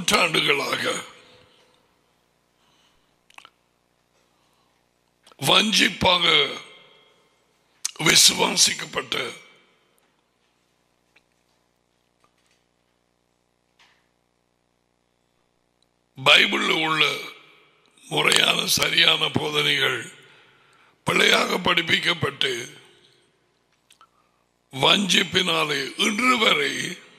நூற்றாண்டுகளாக வஞ்சிப்பாக விசுவாசிக்கப்பட்ட பைபிளில் உள்ள முறையான சரியான போதனைகள் பிள்ளையாக படிப்பிக்கப்பட்டு வஞ்சிப்பினாலே இன்று வரை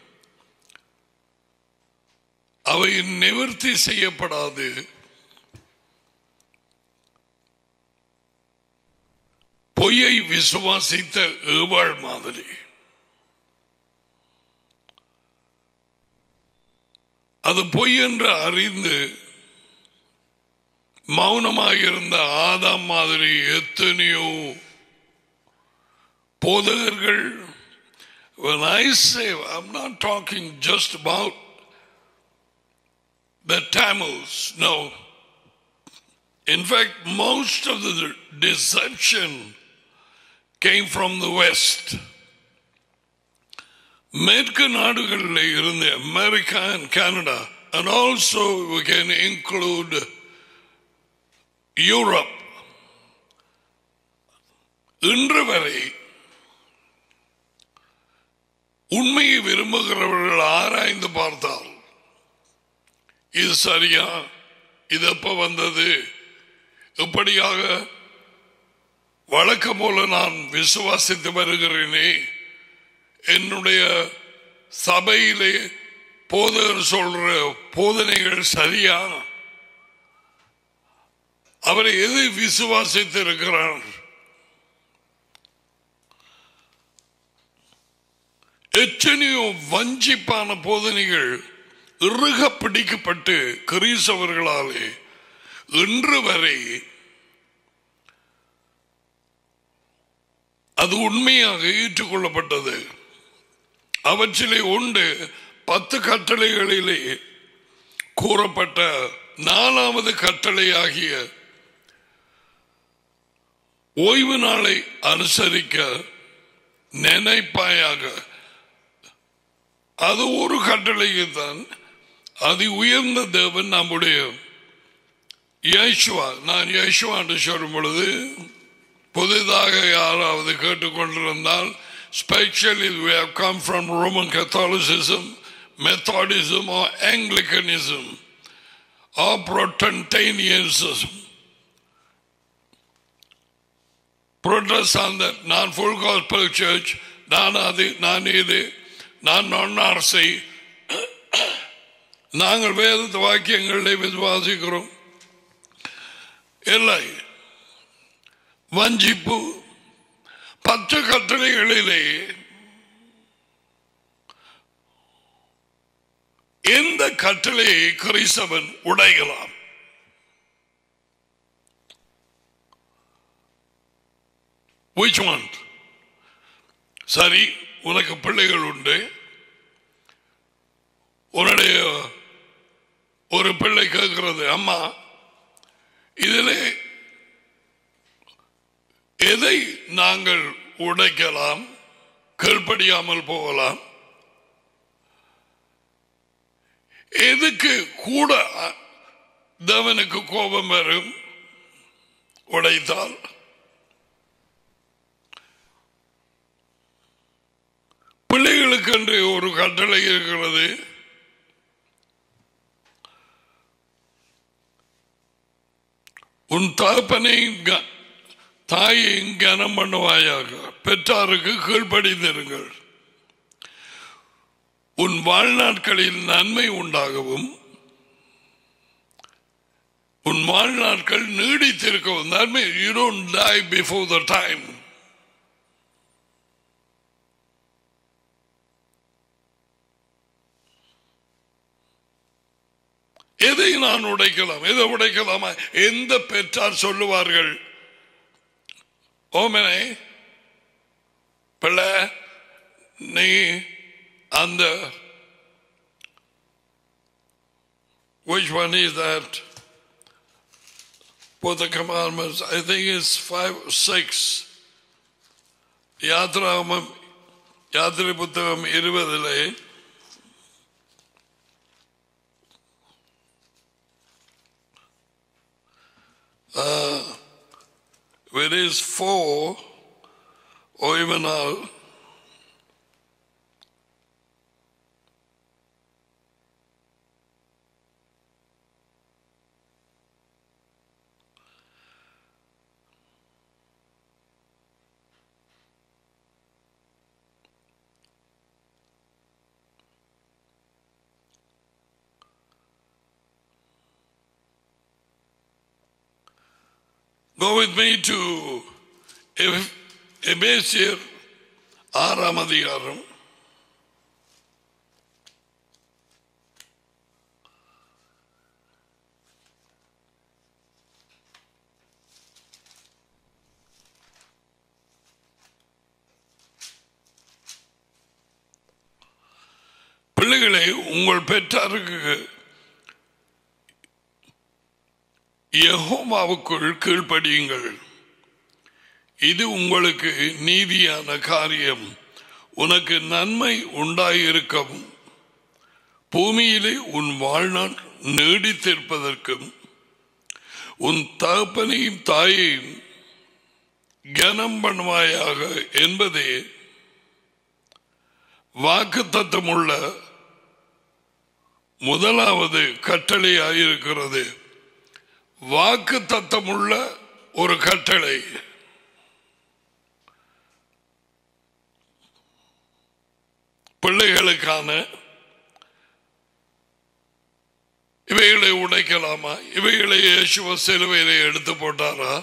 அவை நிவர்த்தி செய்யப்படாது பொய்யை விசுவாசித்த ஏவாள் மாதிரி அது பொய் என்று அறிந்து மௌனமாக இருந்த ஆதாம் மாதிரி எத்தனையோ போதகர்கள் when I say I'm not talking just about the Tamils no in fact most of the deception came from the west மேற்கு நாடுகளில் இருந்து America and Canada and also we can include Europe இன்று வரை உண்மையை விரும்புகிறவர்கள் ஆராய்ந்து பார்த்தால் இது சரியா இது எப்ப வந்தது இப்படியாக வழக்கம் போல நான் விசுவாசித்து வருகிறேனே என்னுடைய சபையிலே போதகர் சொல்ற போதனைகள் சரியா அவரை எது விசுவாசித்து இருக்கிறார் எத்தனையோ வஞ்சிப்பான போதனைகள் இறுக பிடிக்கப்பட்டு கிரீசவர்களாலே இன்று வரை அது உண்மையாக ஏற்றுக்கொள்ளப்பட்டது அவற்றிலே உண்டு பத்து கட்டளைகளிலே கூறப்பட்ட நாலாவது கட்டளையாகிய ஓய்வு நாளை அனுசரிக்க நினைப்பாயாக அது ஒரு கட்டளைக்கு தான் அதி உயர்ந்த தேவன் நம்முடைய யேசுவா நான் யேசுவா என்று சொல்லும் பொழுது புதிதாக யாராவது கேட்டுக்கொண்டிருந்தால் specially we have come from Roman Catholicism, Methodism or Anglicanism or Protestantism. Protestant, நான் full gospel church, நான் அது நான் இது நான் நொன்னார்சை நாங்கள் வேத வாக்கியங்களை விசுவாசிக்கிறோம் இல்லை வஞ்சிப்பு பத்து கட்டளைகளிலே எந்த கட்டளையை கிறிஸ்தவன் உடையலாம் Which one? சரி உனக்கு பிள்ளைகள் உண்டு உன்னுடைய ஒரு பிள்ளை கேட்கிறது அம்மா இதிலே எதை நாங்கள் உடைக்கலாம் கீழ்ப்படியாமல் போகலாம் எதுக்கு கூட தேவனுக்கு கோபம் வரும் உடைத்தால் பிள்ளைகளுக்கு என்று ஒரு கட்டளை இருக்கிறது உன் தகப்பனையும் க- தாயையும் கனம் பண்ணுவாயாக பெற்றாருக்கு கீழ்ப்படிந்திருங்கள் உன் வாழ்நாட்களில் நன்மை உண்டாகவும் உன் வாழ்நாட்கள் நீடித்திருக்கவும் நன்மை you don't die before the time எதை நான் உடைக்கலாம் எதை உடைக்கலாமா எந்த பெற்றார் சொல்லுவார்கள் ஓமனே பிள்ளை நீ அந்த which one is that for the commandments I think it's five six யாத்ராமம் யாத்திரை புத்தகம் இருபதிலே It is four or even now. Go with me to எப- எபேசியர் ஆறாம் அதிகாரம் பிள்ளைகளை உங்கள் பெற்றாருக்கு யெகோவாவுக்குள் கீழ்ப்படியுங்கள் இது உங்களுக்கு நீதியான காரியம் உனக்கு நன்மை உண்டாயிருக்கவும் பூமியிலே உன் வாழ்நாள் நீடித்திருப்பதற்கும் உன் தகப்பனையும் தாயையும் கனம் பண்ணுவாயாக என்பதே வாக்கு தத்தமுள்ள முதலாவது கட்டளையாயிருக்கிறது வாக்கு தத்தமுள்ள ஒரு கட்டளை பிள்ளைகளுக்கான இவைகளை உடைக்கலாமா இவைகளை இயேசுவ சிலுவையிலே எடுத்து போட்டாரா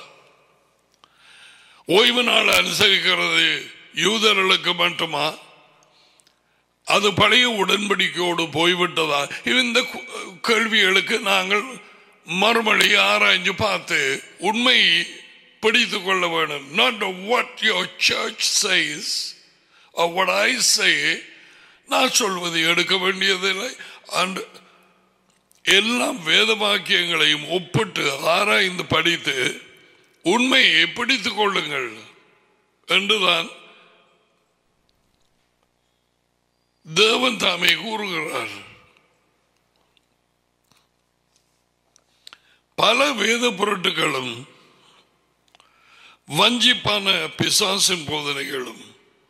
ஓய்வு நாள் அனுசரிக்கிறது யூதர்களுக்கு மட்டுமா அது பழைய உடன்படிக்கையோடு போய்விட்டதா இந்த கு- கேள்விகளுக்கு நாங்கள் மறுமொழி ஆராய்ஞ்சு பார்த்து உண்மை பிடித்துக் கொள்ள வேண்டும் not what your church says what I say நான் சொல்வது எடுக்க வேண்டியதில்லை அண்ட் எல்லாம் வேத வாக்கியங்களையும் ஒப்பிட்டு ஆராய்ந்து படித்து உண்மையை பிடித்துக் கொள்ளுங்கள் என்றுதான் தேவன் தாமே கூறுகிறார் பல வேத பொருட்களும் வஞ்சிப்பான பிசாசின் போதனைகளும்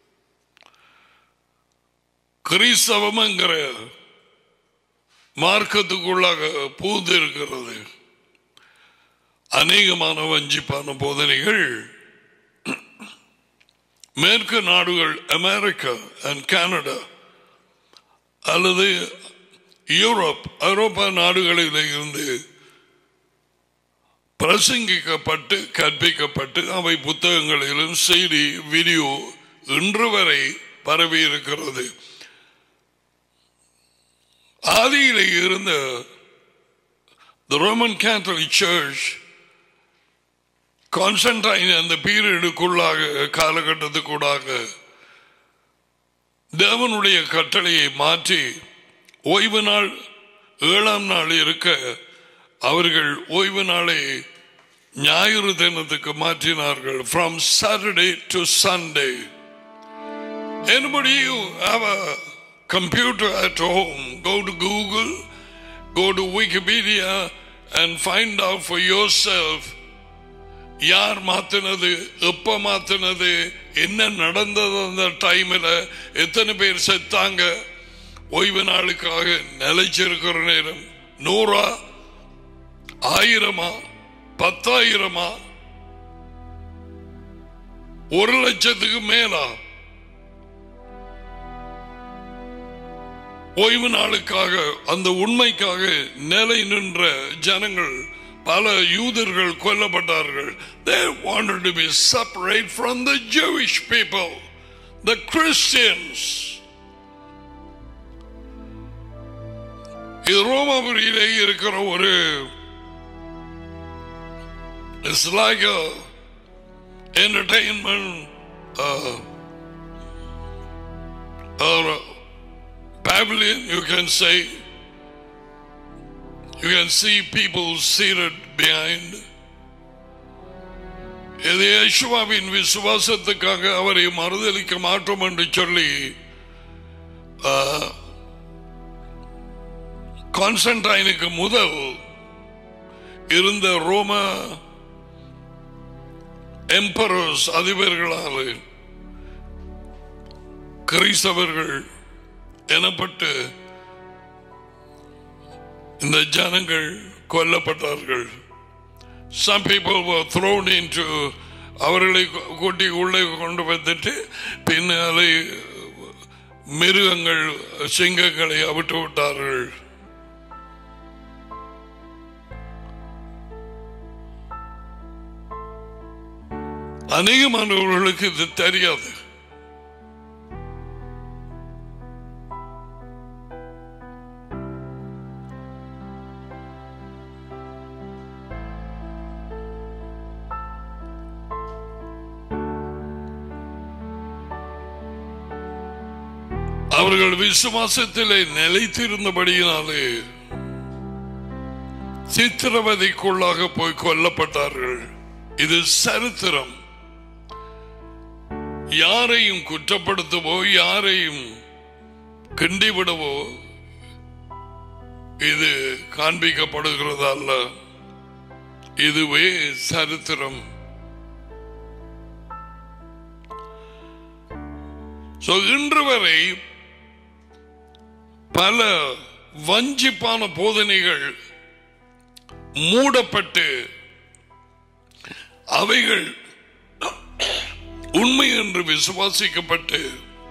கிறிஸ்தவம் என்கிற மார்க்கத்துக்குள்ளாக பூந்து இருக்கிறது அநேகமான வஞ்சிப்பான போதனைகள் மேற்கு நாடுகள் அமெரிக்கா அண்ட் கனடா அல்லது யூரோப் ஐரோப்பா நாடுகளில் இருந்து பிரசங்கிக்கப்பட்டு கற்பிக்கப்பட்டு அவை புத்தகங்களிலும் செய்தி வீடியோ இன்று வரை பரவி இருக்கிறது ஆதியிலே இருந்த the Roman Catholic Church Constantine அந்த பீரியடுக்குள்ளாக காலகட்டத்துக்குள்ளாக தேவனுடைய கட்டளையை மாற்றி ஓய்வு நாள் ஏழாம் நாள் இருக்க அவர்கள் ஓய்வு நாளை ஞாயிறு தினத்துக்கு மாற்றினார்கள் from Saturday to Sunday. Anybody you have a computer at home, go to Google, go to Wikipedia and find out for yourself யார் மாத்தினது எப்ப மாத்தினது என்ன நடந்தது அந்த டைம்ல எத்தனை பேர் செத்தாங்க ஓய்வு நாளுக்காக நிலைச்சிருக்கிற நேரம் நூறா ஆயிரமா பத்தாயிரமா ஒரு லட்சத்துக்கு மேலா ஓய்வு நாளுக்காக அந்த உண்மைக்காக நிலை நின்ற ஜனங்கள் பல யூதர்கள் கொல்லப்பட்டார்கள் they wanted to be separate from the Jewish people the Christians இது ரோமாபுரியிலே இருக்கிற ஒரு it's like entertainment uh, or a pavilion you can say you can see people seated behind இது யேசுவாவின் விசுவாசத்துக்காக அவரை மறுதளிக்க மாட்டோம் என்று சொல்லி கான்ஸ்டன்டைனுக்கு முதல் இருந்த ரோம எம்பரர்ஸ் அதிபர்களால் கிறிஸ்தவர்கள் எனப்பட்டு இந்த ஜனங்கள் கொல்லப்பட்டார்கள் some people were thrown into அவர்களை கூட்டி உள்ளே கொண்டு வந்துட்டு பின்னாலே மிருகங்கள் சிங்கங்களை அவிட்டு விட்டார்கள் அநேகமானவர்களுக்கு இது தெரியாது அவர்கள் விசுவாசத்திலே நிலைத்திருந்தபடியினாலே சித்திரவதைக்குள்ளாக போய் கொல்லப்பட்டார்கள் இது சரித்திரம் யாரையும் குற்றப்படுத்தவோ யாரையும் கிண்டிவிடவோ இது காண்பிக்கப்படுகிறதல்ல இதுவே சரித்திரம் So, இன்று வரை பல வஞ்சிப்பான போதனைகள் மூடப்பட்டு அவைகள் உண்மை என்று விசுவாசிக்கப்பட்டு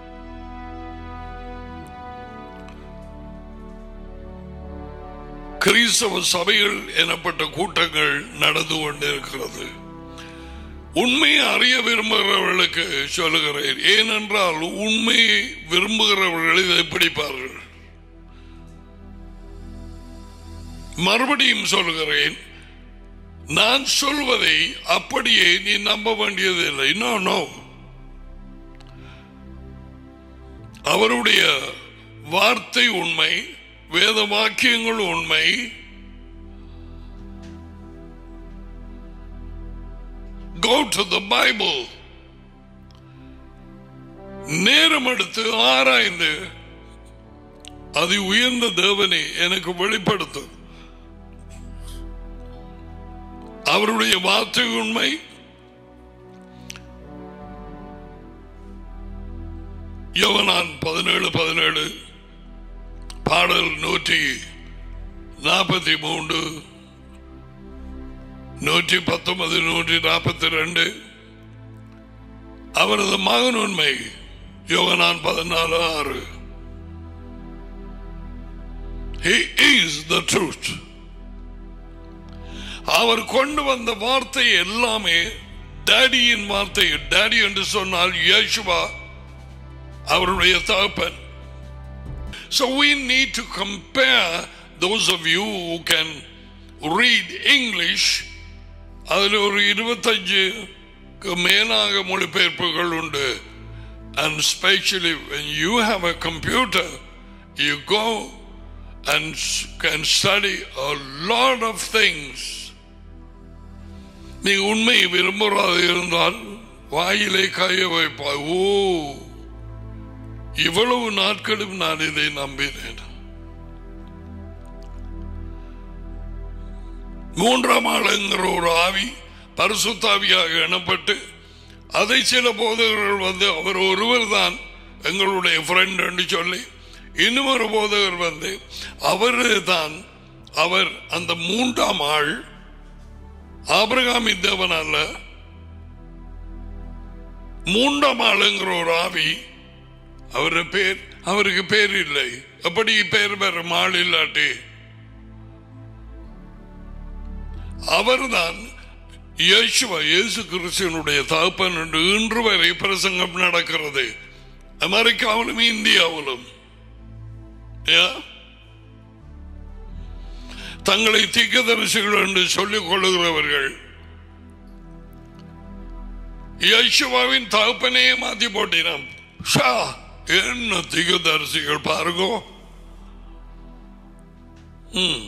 கிறிஸ்தவ சபைகள் எனப்பட்ட கூட்டங்கள் நடந்து கொண்டிருக்கிறது உண்மையை அறிய விரும்புகிறவர்களுக்கு சொல்லுகிறேன் ஏனென்றால் உண்மையை விரும்புகிறவர்கள் இதை பிடிப்பார்கள் மறுபடியும் சொல்லுகிறேன் நான் சொல்வதை அப்படியே நீ நம்ப வேண்டியதில்லை நோ நோ அவருடைய வார்த்தை உண்மை வேத வாக்கியங்கள் உண்மை go to the Bible நேரம் எடுத்து ஆராய்ந்து அது உயர்ந்த தேவனை எனக்கு வெளிப்படுத்தும் அவருடைய வார்த்தை உண்மை யோவனான் பதினேழு பதினேழு பாடல் நூற்றி நாற்பத்தி மூன்று நூற்றி பத்தொன்பது நூற்றி நாற்பத்தி ரெண்டு அவரது மகன் உண்மை யோகனான் பதினாலு ஆறு He is the truth. அவர் கொண்டு வந்த வார்த்தை எல்லாமே டேடியின் வார்த்தை டேடி என்று சொன்னால் யேசுவா அவருடைய தகப்பன் So we need to compare those of you who can read English அதில் ஒரு இருபத்தஞ்சு மேலாக மொழிபெயர்ப்புகள் உண்டு and especially when you have a computer you go and can study a lot of things நீ உண்மை விரும்புறாது இருந்தால் வாயிலை காய வைப்பாய் ஓ இவ்வளவு நாட்களும் நான் இதை நம்பினேன் மூன்றாம் ஆளுங்கிற ஒரு ஆவி பரிசுத்தாவியாக எண்ணப்பட்டு அதை சில போதகர்கள் வந்து அவர் ஒருவர் தான் எங்களுடைய ஃப்ரெண்ட் என்று சொல்லி இன்னும் ஒரு போதகர் வந்து அவர் தான் அவர் அந்த மூன்றாம் ஆள் ஆபிரகாமி தேவன் அல்ல மூன்றாம் ஆளுங்கிற ஒரு ஆவி அவரு பேர் அவருக்கு பேர் இல்லை அப்படி பேர் பெறும் ஆள் இல்லாட்டி அவர்தான் இயேசுவ இயேசு கிறிஸ்துவனுடைய தகப்பன் என்று இன்று வரை பிரசங்கம் நடக்கிறது அமெரிக்காவிலும் இந்தியாவிலும் Yeah? தங்களை தீக்கதரிசிகள் என்று சொல்லிக் கொள்ளுகிறவர்கள் யேசுவாவின் தகப்பனையே மாத்தி போட்டினான் ஷா என்ன தீக்கதரிசிகள் பாருங்க ம்.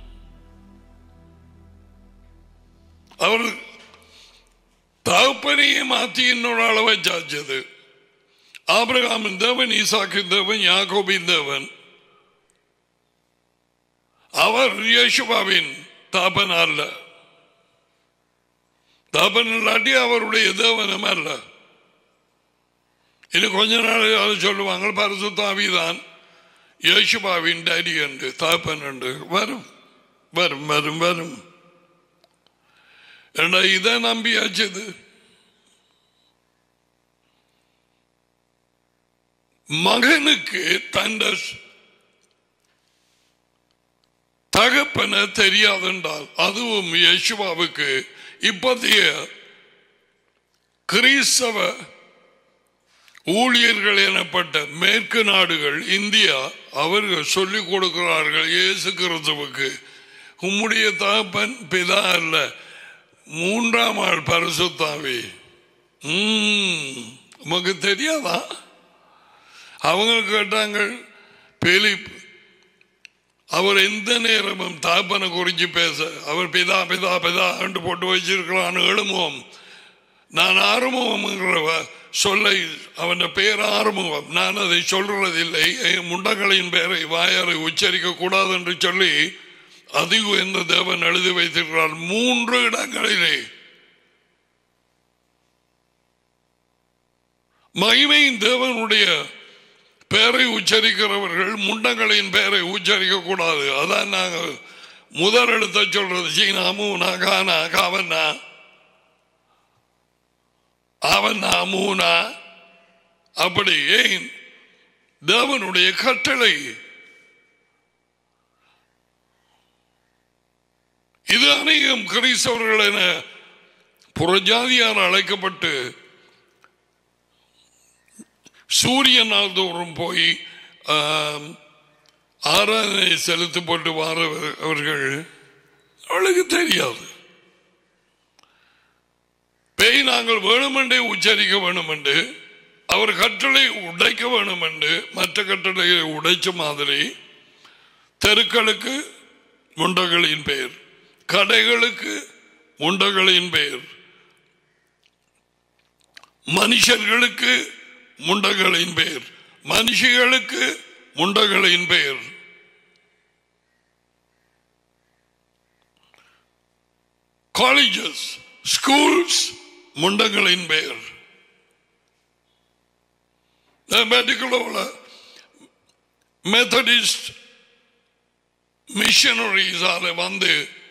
அவர் தகப்பனையே மாத்தி இன்னொரு அளவை சாச்சது ஆபிரகாமின் தேவன் ஈசாக்கின் தேவன் யாக்கோபின் தேவன் அவர் யேசுவாவின் தாப்பன் அல்ல தகப்பன் இல்லாட்டி அவருடைய தேவனம் அல்ல இன்னும் கொஞ்ச நாள் அதை சொல்லுவாங்க பரிசுத்தாவிதான் யேசுபாவின் டேடி என்று தகப்பன் என்று வரும் வரும் வரும் வரும் ஏண்டா இதை நம்பியாச்சது மகனுக்கு தந்த தகப்பன தெரியாதென்றால் அதுவும் யேசுவாவுக்கு இப்போதைய கிறிஸ்தவ ஊழியர்கள் எனப்பட்ட மேற்கு நாடுகள் இந்தியா அவர்கள் சொல்லிக் கொடுக்கிறார்கள் இயேசு கிறிஸ்துவுக்கு உம்முடைய தகப்பன் பிதா அல்ல மூன்றாம் ஆள் பரிசுத்தாவி ம், உமக்கு தெரியாதா அவங்க கேட்டாங்க பிலிப் அவர் எந்த நேரமும் தாப்பனை குறித்து பேச அவர் பிதா பிதா பிதா என்று போட்டு வச்சிருக்கிறான் எழுமுகம் நான் ஆறுமுகம்ங்கிற சொல்லை அவன் பெயர் ஆறுமுகம் நான் அதை சொல்றதில்லை என் முண்டங்களின் பெயரை வாயாரை உச்சரிக்க கூடாது என்று சொல்லி அதிக எந்த தேவன் எழுதி வைத்திருக்கிறார் மூன்று இடங்களிலே மகிமையின் தேவனுடைய பெயரை உச்சரிக்கிறவர்கள் முண்டங்களின் பெயரை உச்சரிக்க கூடாது அதான் நாங்கள் முதல் எழுத்த சொல்றது சீனா மூனா கானா காவன்னா அவனா மூனா அப்படி ஏன் தேவனுடைய கட்டளை இது அநேகம் கிறிஸ்தவர்கள் என புறஜாதியார் அழைக்கப்பட்டு சூரிய நாள் தோறும் போய் ஆம், ஆராதனை செலுத்தி போட்டு வாரவர்கள் அவளுக்கு தெரியாது பேய் நாங்கள் வேணுமென்றே உச்சரிக்க வேணுமென்று அவர் கட்டளை உடைக்க வேணுமென்று மற்ற கட்டளையை உடைச்ச மாதிரி தெருக்களுக்கு முண்டகளின் பெயர் கடைகளுக்கு முண்டகளின் பெயர் மனுஷர்களுக்கு முண்டகளின் பெயர் மனுஷிகளுக்கு முண்டகளின் பெயர் காலேஜஸ் ஸ்கூல்ஸ் முண்டங்களின் பெயர் மெடிக்கலோட மெத்தடிஸ்ட் மிஷனரிஸால வந்து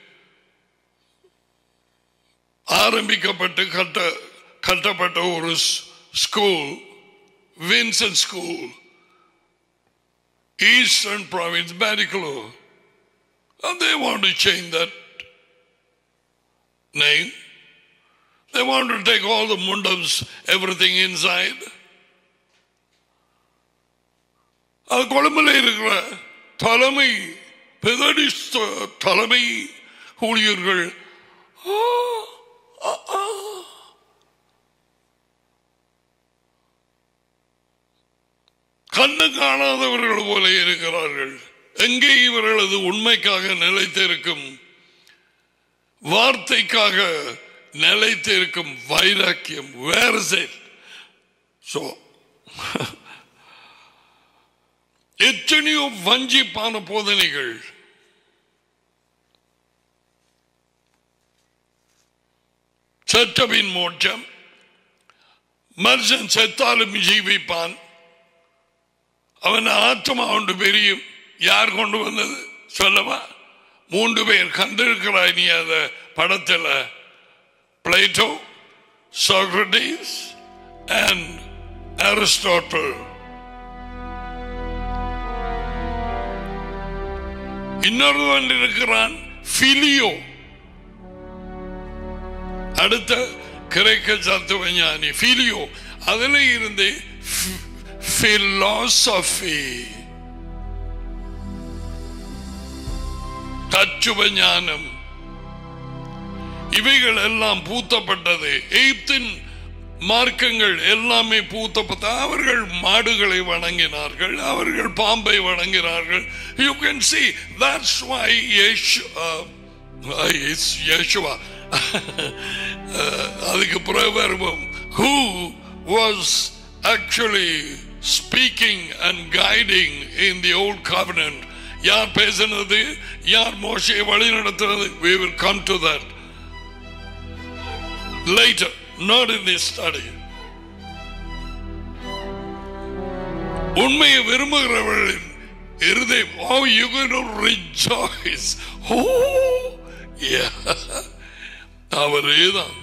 ஆரம்பிக்கப்பட்டு கட்ட கட்டப்பட்ட ஒரு school Vincent school eastern province Batticaloa And they want to change that name. They want to take all the mundums, everything inside. அது கொழும்புல இருக்கிற தலைமை பெதடிஸ்த தலைமை ஊழியர்கள் ஆ, ஆ, ஆ. கண்ணு காணாதவர்கள் போல இருக்கிறார்கள் எங்கே இவர்களது உண்மைக்காக நிலைத்திருக்கும் வார்த்தைக்காக நிலைத்திருக்கும் வைராக்கியம் வேறு சோ எத்தனையோ வஞ்சிப்பான போதனைகள் சட்டவின் மோட்சம் மனுஷன் செத்தாலும் ஜீவிப்பான் அவன் ஆத்மா ஒன்று பெரியும் யார் கொண்டு வந்தது சொல்லவா மூன்று பேர் கண்டிருக்கிறாய் நீ அந்த படத்தில் பிளேட்டோ சாக்ரட்டிஸ் அண்ட் அரிஸ்டாட்டல் இன்னொருவன் இருக்கிறான் பிலியோ அடுத்த கிரேக்க தத்துவ ஞானி பிலியோ அதுல இருந்து பிலாசபி தத்துவ ஞானம் இவைகள் எல்லாம் பூத்தப்பட்டது எய்ப்தின் மார்க்கங்கள் எல்லாமே பூத்தப்பட்ட அவர்கள் மாடுகளை வணங்கினார்கள் அவர்கள் பாம்பை வணங்கினார்கள் you can see that's why Yeshua அதுக்கு பிரபர்வம் who was actually speaking and guiding in the old covenant யார் பேசினது யார் மோசையை வழி நடத்துறது we will come to that later, not in this study. உண்மையை விரும்புகிறவர்களின் இருதயம் oh you going to rejoice oh yeah அவரே தான்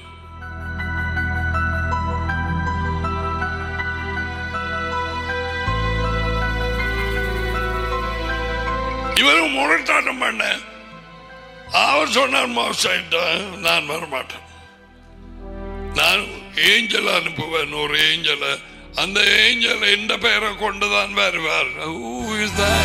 இவரும் முரட்டாட்டம் பண்ண அவர் சொன்னார் மோசாயிட்ட நான் வரமாட்டேன் நான் ஏஞ்சல் அனுப்புவேன் ஒரு ஏஞ்சல அந்த ஏஞ்சல் எந்த பெயரை கொண்டுதான் வருவார் Who is that?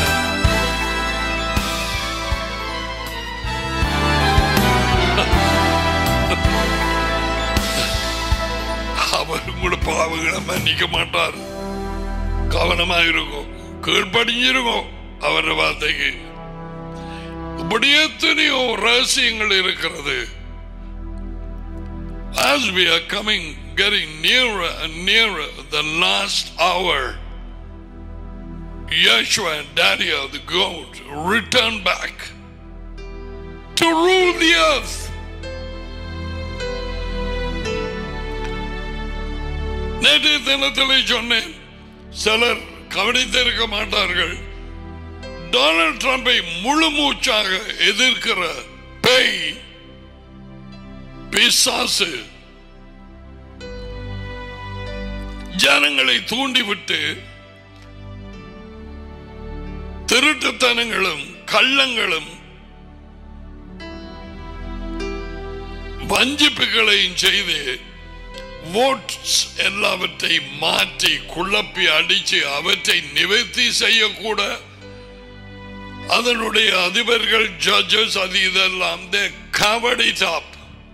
அவர் உங்களோட பாவங்களை மன்னிக்க மாட்டார் கவனமா இருக்கும் கீழ்ப்படிஞ்சிருக்கும் அவர் வார்த்தைக்கு இப்படி எத்தனையோ ரகசியங்கள் இருக்கிறது as we are coming, getting nearer and nearer the last hour, Yeshua and Daddy of the goat return back to rule the earth. நேற்று தினத்திலே சொன்னேன் சிலர் கவனித்திருக்க மாட்டார்கள் டொனால்ட் ட்ரம்பை முழு மூச்சாக எதிர்க்கிற பேய் பிசாசு ஜனங்களை தூண்டிவிட்டு திருட்டுத்தனங்களும் கள்ளங்களும் வஞ்சிப்புகளையும் செய்து ஓட்ஸ் எல்லாவற்றை மாற்றி குழப்பி அடிச்சு அவற்றை நிவர்த்தி செய்யக்கூட அதனுடைய அதிபர்கள் ஜட்ஜஸ் அது இதெல்லாம் கவடி டாப்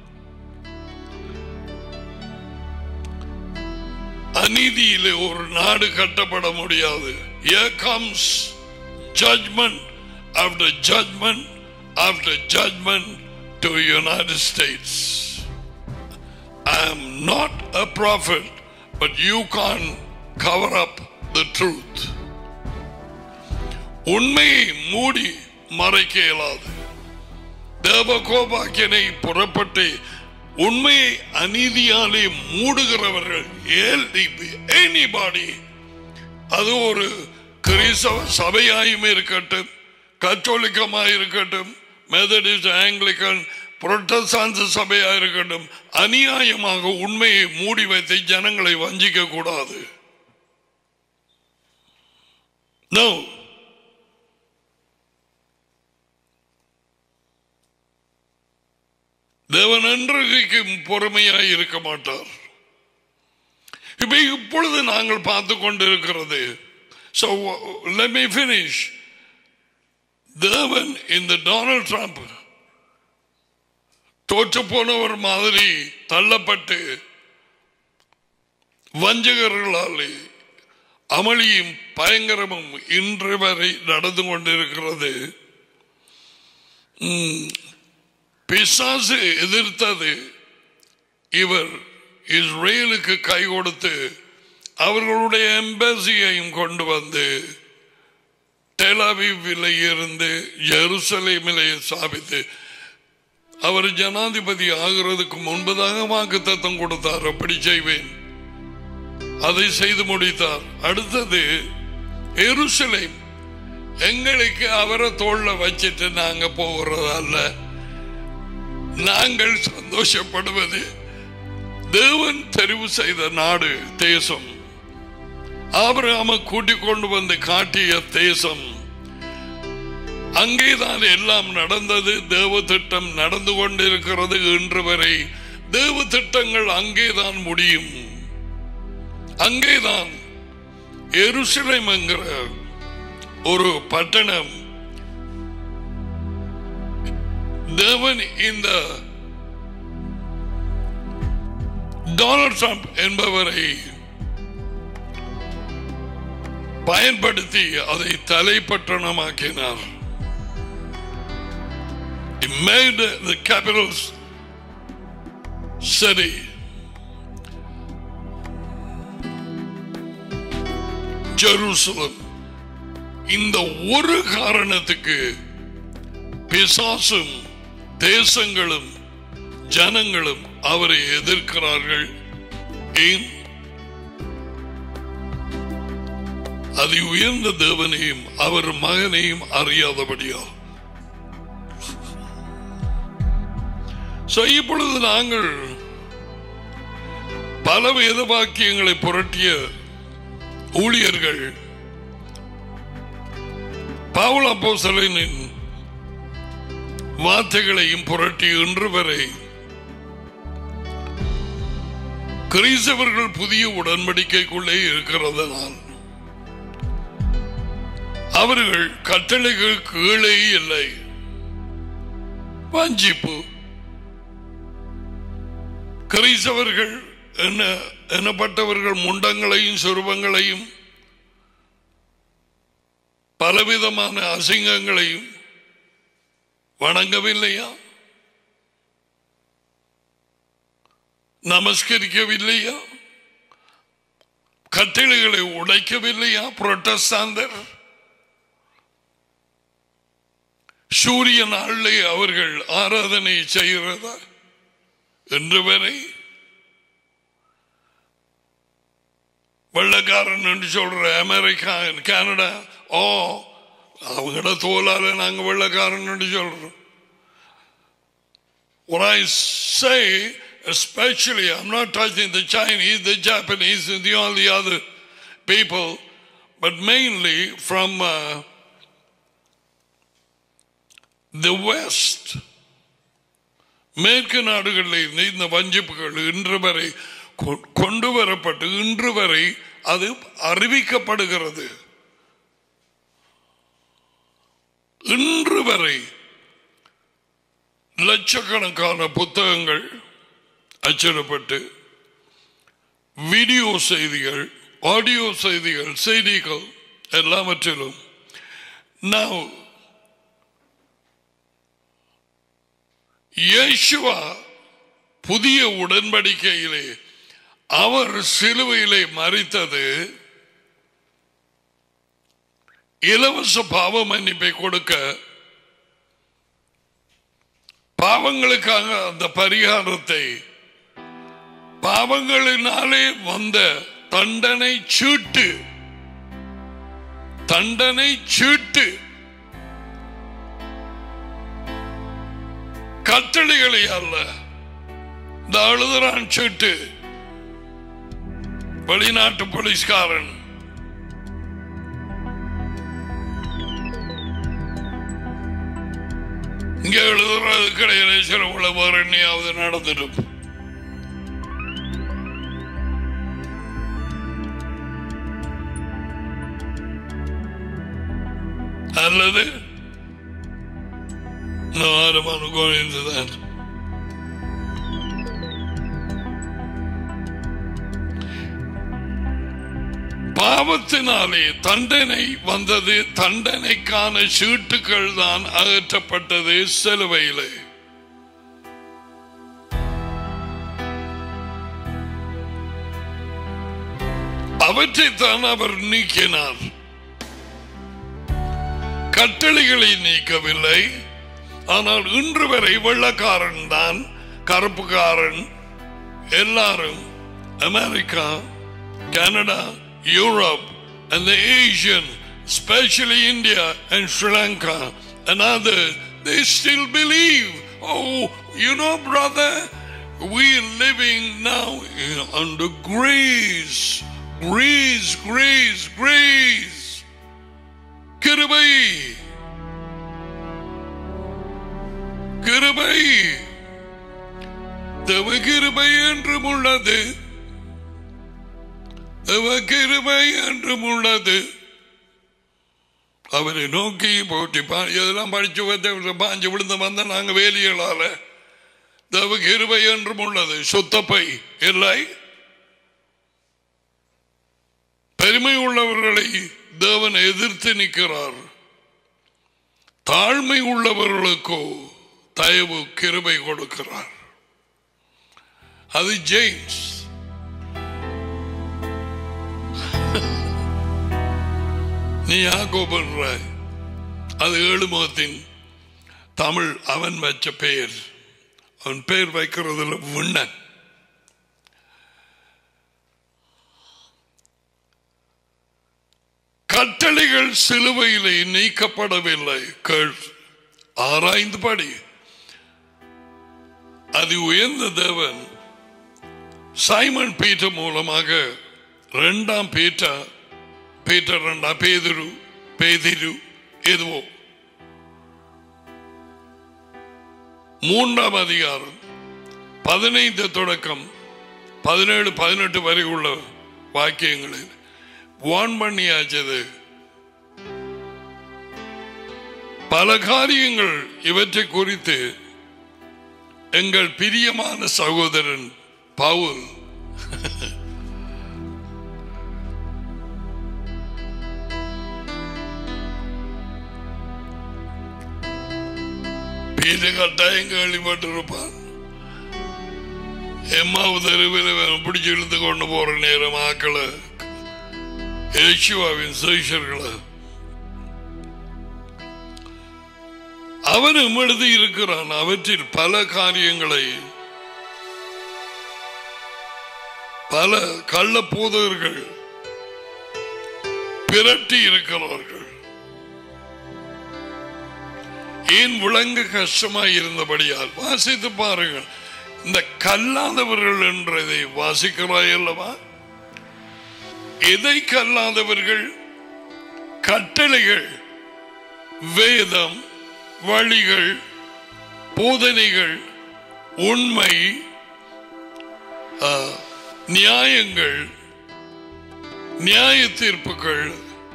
அநீதியிலே ஒரு நாடு கட்டப்பட முடியாது Here comes judgment after judgment after judgment to United States. I am not a prophet, but you can't cover up the truth. உண்மையை மூடி மறைக்க இயலாது தேவகோபாக்கியனை புறப்பட்டு உண்மையை அநீதியாலே மூடுகிறவர்கள் எனிபாடி அது ஒரு கிறிஸ்தவ சபையாயும் இருக்கட்டும் கத்தோலிக்கமாக இருக்கட்டும் மெதடிஸ்ட் ஆங்கிலிக்கன் புரொட்டஸ்டாந்து சபையா இருக்கட்டும் அநியாயமாக உண்மையை மூடி வைத்து ஜனங்களை வஞ்சிக்க கூடாது No. தேவன் என்றைக்கும் பொறுமையாய் இருக்க மாட்டார் இப்ப இப்பொழுது நாங்கள் பார்த்து கொண்டிருக்கிறது So let me finish. தேவன் இந்த டொனால்ட் ட்ரம்ப் தோற்று போனவர் மாதிரி தள்ளப்பட்டு வஞ்சகர்களாலே அமளியும் பயங்கரமும் இன்று வரை நடந்து கொண்டிருக்கிறது ம், பிசாசு எதிர்த்தது இவர் இஸ்ரேலுக்கு கை கொடுத்து அவர்களுடைய எம்பசியையும் கொண்டு வந்து டெலாவில இருந்து ஜெருசலேமிலே சாபித்து அவர் ஜனாதிபதி ஆகிறதுக்கு முன்பதாக வாக்கு தத்தம் கொடுத்தார் அப்படி செய்வேன் அதை செய்து முடித்தார் அடுத்தது எருசலேம் எங்களுக்கு அவரை தோல்ல வச்சிட்டு நாங்க போகிறதல்ல நாங்கள் சந்தோஷப்படுவது தேவன் தெரிவு செய்த நாடு தேசம் ஆபிரகாம கூட்டிக் கொண்டு வந்து காட்டிய தேசம் அங்கேதான் எல்லாம் நடந்தது தேவ திட்டம் நடந்து கொண்டிருக்கிறது இன்று வரை தேவ திட்டங்கள் அங்கேதான் முடியும் அங்கேதான் எருசலேம் என்கிற ஒரு பட்டணம் தேவன் இந்த டொனால்ட் ட்ரம்ப் என்பவரை பயன்படுத்தி அதை தலைப்பட்டணமாக்கினார் He made the capital city. Jerusalem இந்த ஒரு காரணத்துக்கு பிசாசும் தேசங்களும் ஜனங்களும் அவரை எதிர்க்கிறார்கள் ஏன் அதி உயர்ந்த தேவனையும் அவர் மகனையும் அறியாதபடியா So, இப்பொழுது நாங்கள் பல வேத வாக்கியங்களை புரட்டிய ஊழியர்கள் பவுல் அப்போஸ்தலனின் வார்த்தைகளையும் புரட்டி இன்று வரை கிறிஸ்தவர்கள் புதிய உடன்படிக்கைக்குள்ளே இருக்கிறதனால் அவர்கள் கட்டளைகள் கீழே இல்லை வஞ்சிப்பு கிறிஸ்தவர்கள் என்ன எனப்பட்டவர்கள் முண்டங்களையும் சொருபங்களையும் பலவிதமான அசிங்கங்களையும் வணங்கவில்லையா நமஸ்கரிக்கவில்லையா கட்டளைகளை உடைக்கவில்லையா புரட்டஸ்தாந்தர் சூரிய நாளிலே அவர்கள் ஆராதனை செய்கிறதா என்று வரை வெள்ளக்காரன் என்று சொல்ற அமெரிக்கா கனடா ஓ அவங்களோட தோலால நாங்க வெள்ளக்காரன் என்று சொல்றோம் What I say, especially, I'm not touching the Chinese, the Japanese, and the all the other people, but mainly from uh, the West. மேற்கு நாடுகளில் இருந்து இந்த வஞ்சிப்புகள் இன்று வரை கொ- கொண்டு வரப்பட்டு இன்று வரை அது அறிவிக்கப்படுகிறது இன்று வரை லட்சக்கணக்கான புத்தகங்கள் அச்சிடப்பட்டு வீடியோ செய்திகள் ஆடியோ செய்திகள் செய்திகள் எல்லாவற்றிலும் நான் இயேசுவா புதிய உடன்படிக்கையிலே அவர் சிலுவையிலே மறித்தது இலவச பாவ மன்னிப்பை கொடுக்க பாவங்களுக்காக அந்த பரிகாரத்தை பாவங்களினாலே வந்த தண்டனை சீட்டு தண்டனை சீட்டு கட்டளைகளை அல்ல இந்த அழுதுறான் சீட்டு வெளிநாட்டு போலீஸ்காரன் இங்க எழுதுறது கிடையாது சில உள்ள வேற என்னையாவது நடந்துடும் அல்லது No, I don't want to go into that. பாவத்தினாலே தண்டனை வந்தது தண்டனைக்கான சீட்டுகள் தான் அகற்றப்பட்டது சிலுவையிலே அவற்றைத்தான் அவர் நீக்கினார் கட்டளைகளை நீக்கவில்லை ஆனால் இன்று வரை வெள்ளக்காரன் தான் கருப்புக்காரன் எல்லாரும் America Canada Europe and the Asian, especially India and Sri Lanka and others, they still believe. Oh, you know, brother, we're living now in- under grace, grace, grace, grace. கிருபை கிருபை தேவ கிருபை என்றும் உள்ளது தேவ கிருபை என்றும் உள்ளது அவரை நோக்கி போட்டி பா- இதெல்லாம் படிச்சு வந்து பாஞ்சு விழுந்து வந்த நாங்க வேலிகளால தேவ கிருபை என்றும் உள்ளது சுத்தப்பை இல்லை பெருமை உள்ளவர்களை தேவன் எதிர்த்து நிற்கிறார் தாழ்மை உள்ளவர்களுக்கோ தயவு கிருபை கொடுக்கிறார் அது ஜேம்ஸ் நீ யாக்கோபுன்ற அது ஏழுமுகத்தின் தமிழ் அவன் வச்ச பெயர் அவன் பேர் வைக்கிறதுல விண்ணன் கட்டளைகள் சிலுவையிலே நீக்கப்படவில்லை கேள் ஆராய்ந்து படி அது உயர்ந்த தேவன் சைமன் பீட்டர் மூலமாக ரெண்டாம் பீட்டர் பீட்டர் ரெண்டாம் பேதிரு பேதிரு எதுவோ மூன்றாம் அதிகாரம் பதினைந்து தொடக்கம் பதினேழு பதினெட்டு வரை உள்ள வாக்கியங்களில் வான் பண்ணியாச்சது பல காரியங்கள் இவற்றை குறித்து எங்கள் பிரியமான சகோதரன் பவுல் பீட்டு கட்டாயம் கேள்விப்பட்டிருப்பான் எம்மாவு தெருவில் பிடிச்சு இழுத்து கொண்டு போற நேரம் ஆக்களை யேசுவாவின் சீஷர்களை அவனும் எழுதி இருக்கிறான் அவற்றில் பல காரியங்களை பல கள்ள போதகர்கள் பிரட்டி இருக்கிறார்கள் ஏன் விளங்க கஷ்டமாய் இருந்தபடியால் வாசித்து பாருங்கள் இந்த கல்லாதவர்கள் என்றதை வாசிக்கிறாய் அல்லவா எதை கல்லாதவர்கள் கட்டளைகள் வேதம் வழிகள் போதனைகள் உண்மை ஆ, நியாயங்கள் நியாய தீர்ப்புகள்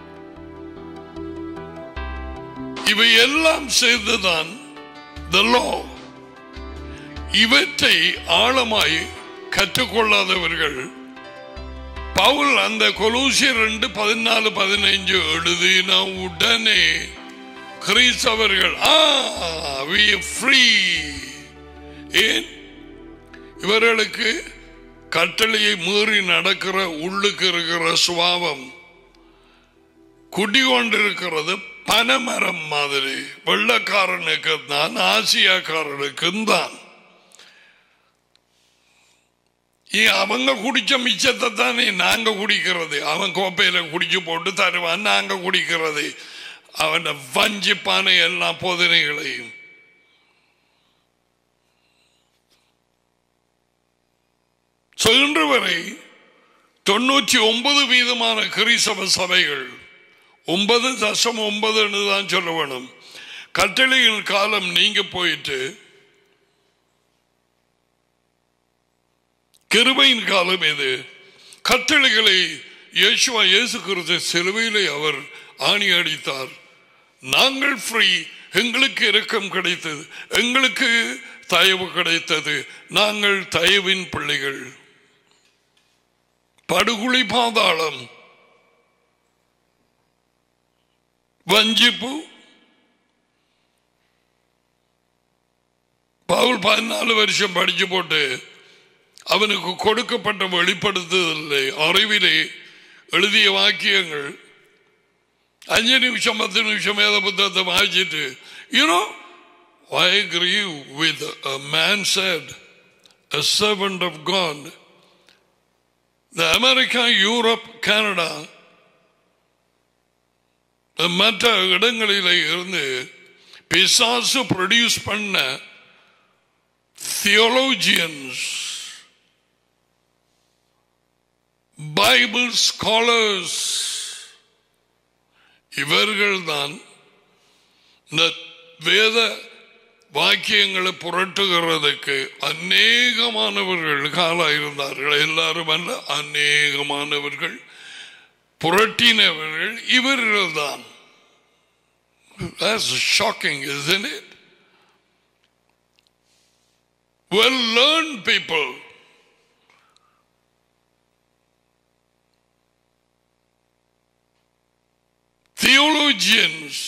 இவை எல்லாம் சேர்ந்துதான் the law இவற்றை ஆழமாய் கற்றுக்கொள்ளாதவர்கள் பவுல் அந்த கொலூசியர் ரெண்டு பதினாலு பதினைஞ்சு எழுதின உடனே கிறிஸ்தவர்கள் ஃப்ரீ ஏன் இவர்களுக்கு கட்டளையை மீறி நடக்கிற உள்ளுக்கு இருக்கிற சுபாவம் குடிகொண்டிருக்கிறது பனைமரம் மாதிரி வெள்ளக்காரனுக்கு தான் ஆசியாக்காரனுக்கும் தான் ஏன் அவங்க குடிச்ச மிச்சத்தை தானே நாங்க குடிக்கிறது அவன் கோப்பையில குடிச்சு போட்டு தருவான் நாங்க குடிக்கிறது அவன் வஞ்சிப்பான எல்லா போதனைகளையும் So, இன்று வரை தொண்ணூற்றி ஒன்பது வீதமான கிறிஸ்தவ சபைகள் ஒன்பது தசம் ஒன்பதுன்னு தான் சொல்ல வேணும் கட்டளையின் காலம் நீங்க போயிட்டு கிருபையின் காலம் இது கட்டளைகளை இயேசுவா இயேசு கிறிஸ்து சிலுவையிலே அவர் ஆணி அடித்தார் நாங்கள் ஃப்ரீ எங்களுக்கு இரக்கம் கிடைத்தது எங்களுக்கு தயவு கிடைத்தது நாங்கள் தயவின் பிள்ளைகள் படுகுழி பாதாளம் வஞ்சிப்பு பவுல் பதினாலு வருஷம் படிச்சு போட்டு அவனுக்கு கொடுக்கப்பட்ட வெளிப்படுத்துதலை அறிவிலே எழுதிய வாக்கியங்கள் அஞ்சு நிமிஷம் பத்து நிமிஷம் வேத புத்தகத்தை வாசிச்சுட்டு you know I agree with a man said, a servant of God. The America, Europe, Canada, மற்ற இடங்களில் இருந்து பிசாசு ப்ரொடியூஸ் பண்ண தியோலோஜியன்ஸ் பைபிள் ஸ்காலர்ஸ் இவர்கள்தான் இந்த வேத வாக்கியங்களை புரட்டுகிறதுக்கு அநேகமானவர்கள் காலாயிருந்தார்கள் எல்லாரும் அல்ல அநேகமானவர்கள் புரட்டினவர்கள் இவர்கள் தான் That's shocking, isn't it? Well learned people. Theologians.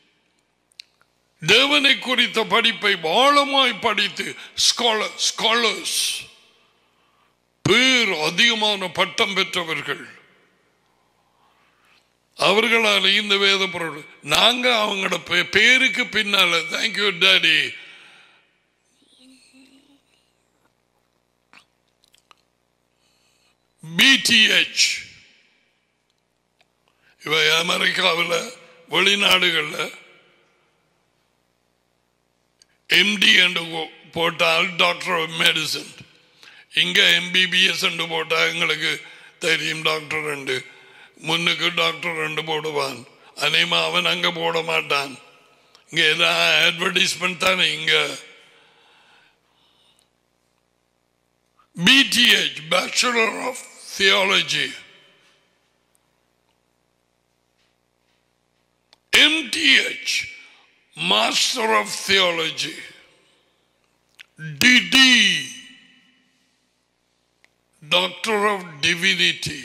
தேவனை குறித்த படிப்பை ஆழமாய் படித்து ஸ்காலர் ஸ்காலர்ஸ் பேர் அதிகமான பட்டம் பெற்றவர்கள் அவர்களால் இந்த வேத பொருள் நாங்க அவங்களோட பே- பேருக்கு பின்னால தேங்க்யூ டாடி பிடிஎச் இவை அமெரிக்காவில் வெளிநாடுகளில் எம்டி என்று போ- போட்டால் டாக்டர் ஆஃப் மெடிசன் இங்கே எம்பிபிஎஸ் என்று போட்டால் எங்களுக்கு தெரியும் டாக்டர் ரெண்டு முன்னுக்கு டாக்டர் ரெண்டு போடுவான் அநேகமா அவன் அங்கே போட மாட்டான் இங்கே எல்லாம் அட்வர்டைஸ்மெண்ட் தானே இங்கே BTH, Bachelor of Theology. MTH, Master of Theology. DD, Doctor of Divinity.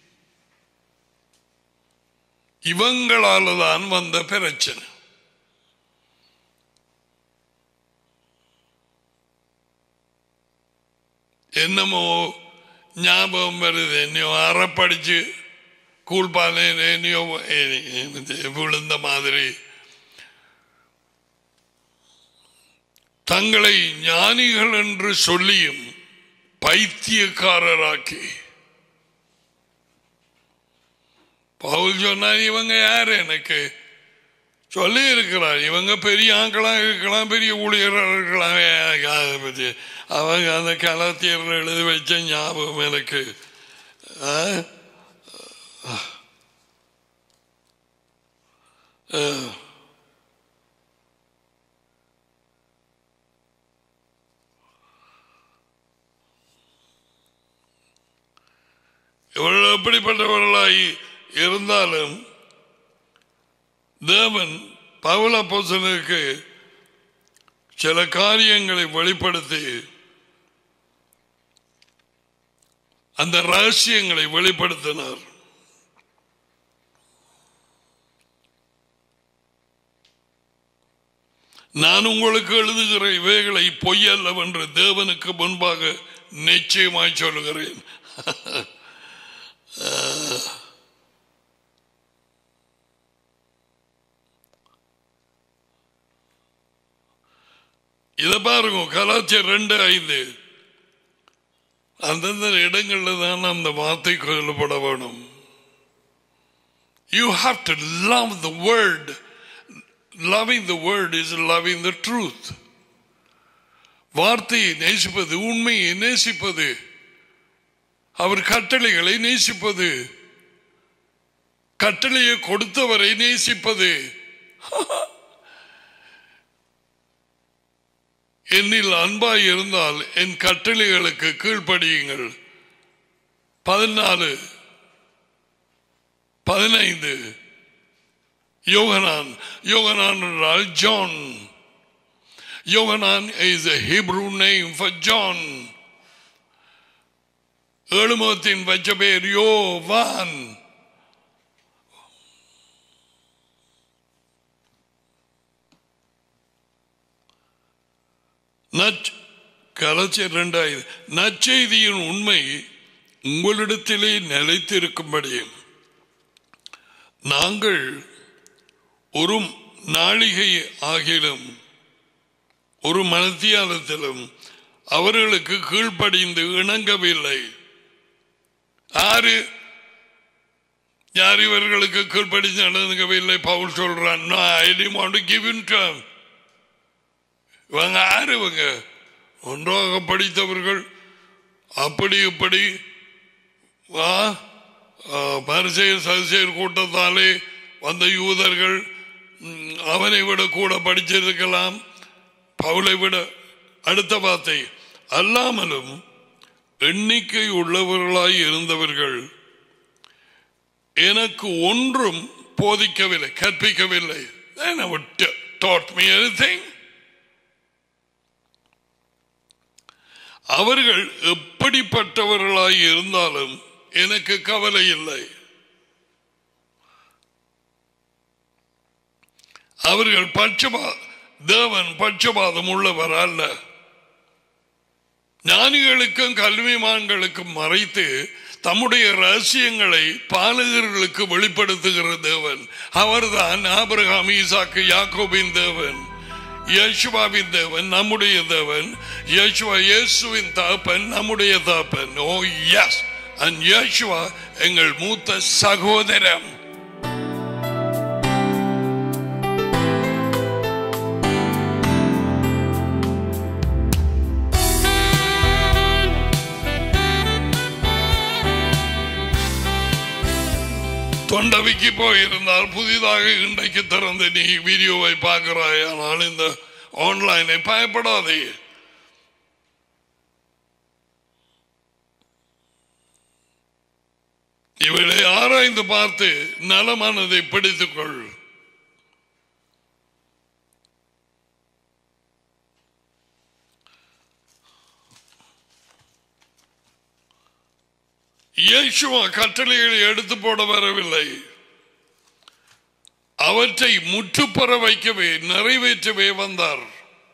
இவங்களால தான் வந்த பிரச்சனை என்னமோ ஞாபகம் வருது என்னையோ அறப்படிச்சு கூழ்பாலே என்னையோ விழுந்த மாதிரி தங்களை ஞானிகள் என்று சொல்லியும் பைத்தியக்காரராக்கி பவுல் சொன்னார் இவங்க யாரு எனக்கு சொல்லி இருக்கிறார் இவங்க பெரிய ஆட்களாக இருக்கலாம் பெரிய ஊழியராக இருக்கலாம் எனக்கு அதை பற்றி அவங்க அந்த கலாத்தியர்கள் எழுதி வச்ச ஞாபகம் எனக்கு ஆ? ஆ. இவர்கள் எப்படிப்பட்டவர்களாய் இருந்தாலும் தேவன் பவுல போசனுக்கு சில காரியங்களை வெளிப்படுத்தி அந்த ரகசியங்களை வெளிப்படுத்தினார் நான் உங்களுக்கு எழுதுகிற இவைகளை பொய்யல்லவென்று தேவனுக்கு முன்பாக நிச்சயமாய் சொல்லுகிறேன் இதை பாருங்க கலாச்சாரம் ரெண்டு ஐந்து அந்தந்த இடங்கள்ல தான் அந்த வார்த்தை கொல்லப்பட வேணும் you have to love the word loving the word is loving the truth வார்த்தையை நேசிப்பது உண்மையை நேசிப்பது அவர் கட்டளைகளை நேசிப்பது கட்டளையை கொடுத்தவரை நேசிப்பது என்னில் அன்பாய் இருந்தால் என் கட்டளைகளுக்கு கீழ்ப்படியுங்கள் பதினாலு பதினைந்து யோகனான் யோகனான் என்றால் John Yohanan is a Hebrew name for John ஏழுமுகத்தின் வச்ச பேர் யோவான் நச் கலச்சி இரண்டாயிரம் நற்செய்தியின் உண்மை உங்களிடத்திலே நிலைத்திருக்கும்படி நாங்கள் ஒரு நாளிகை ஆகிலும் ஒரு மனத்தியாலத்திலும் அவர்களுக்கு கீழ்ப்படிந்து இணங்கவில்லை ஆறு யார் இவர்களுக்கு கீழ்ப்படிந்து இணங்கவில்லை பவுல் சொல்றான் ஐ didn't want to give in to them. இவங்க யாரு இவங்க ஒன்றாக படித்தவர்கள் அப்படி இப்படி வா பரிசெயர் சதிசெயர் கூட்டத்தாலே வந்த யூதர்கள் ம், அவனை விட கூட படிச்சிருக்கலாம் பவுலை விட அடுத்த வார்த்தை அல்லாமலும் எண்ணிக்கை உள்ளவர்களாய் இருந்தவர்கள் எனக்கு ஒன்றும் போதிக்கவில்லை கற்பிக்கவில்லை They never t- taught me anything. அவர்கள் எப்படிப்பட்டவர்களாய் இருந்தாலும் எனக்கு கவலை இல்லை அவர்கள் பட்சபா தேவன் பட்சபாதம் உள்ளவர் அல்ல ஞானிகளுக்கும் கல்விமான்களுக்கும் மறைத்து தம்முடைய ரகசியங்களை பாலகர்களுக்கு வெளிப்படுத்துகிற தேவன் அவர்தான் ஆபிரகாம் ஈசாக்கு யாக்கோபின் தேவன் யேசுவாவின் தேவன் நம்முடைய தேவன் யேசுவா இயேசுவின் தாப்பன் நம்முடைய தாப்பன் ஓ எஸ் and யேசுவா எங்கள் மூத்த சகோதரம் தொண்டவிக்கு போயிருந்தால் புதிதாக இன்றைக்கு திறந்து நீ வீடியோவை பார்க்கிறாய் ஆனால் இந்த ஆன்லைனை பயப்படாதே இவளை ஆராய்ந்து பார்த்து நலமானதை பிடித்துக் கொள் இயேசுவா கட்டளைகளை எடுத்து போட வரவில்லை அவற்றை முற்றுப்பெற வைக்கவே நிறைவேற்றவே வந்தார்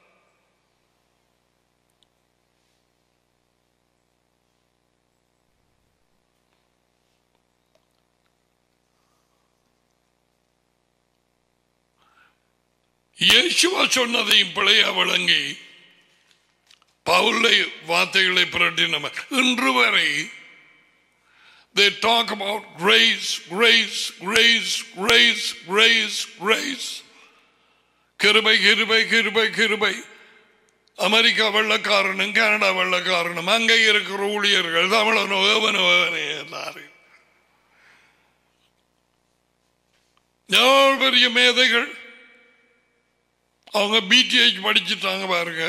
இயேசுவா சொன்னதையும் பிழையா விளங்கி பவுலை வார்த்தைகளை புரட்டினவர் இன்று வரை they talk about grace, grace, grace, grace, grace, grace. கிருபை கிருபை கிருபை கிருபை அமெரிக்கா வெள்ளக்காரனும் கனடா வெள்ளக்காரனும் அங்கே இருக்கிற ஊழியர்கள் தமிழனோ எவனோ எவனே எல்லாரும் எவ்வளவு பெரிய மேதைகள் அவங்க பிடிஐ படிச்சுட்டாங்க பாருங்க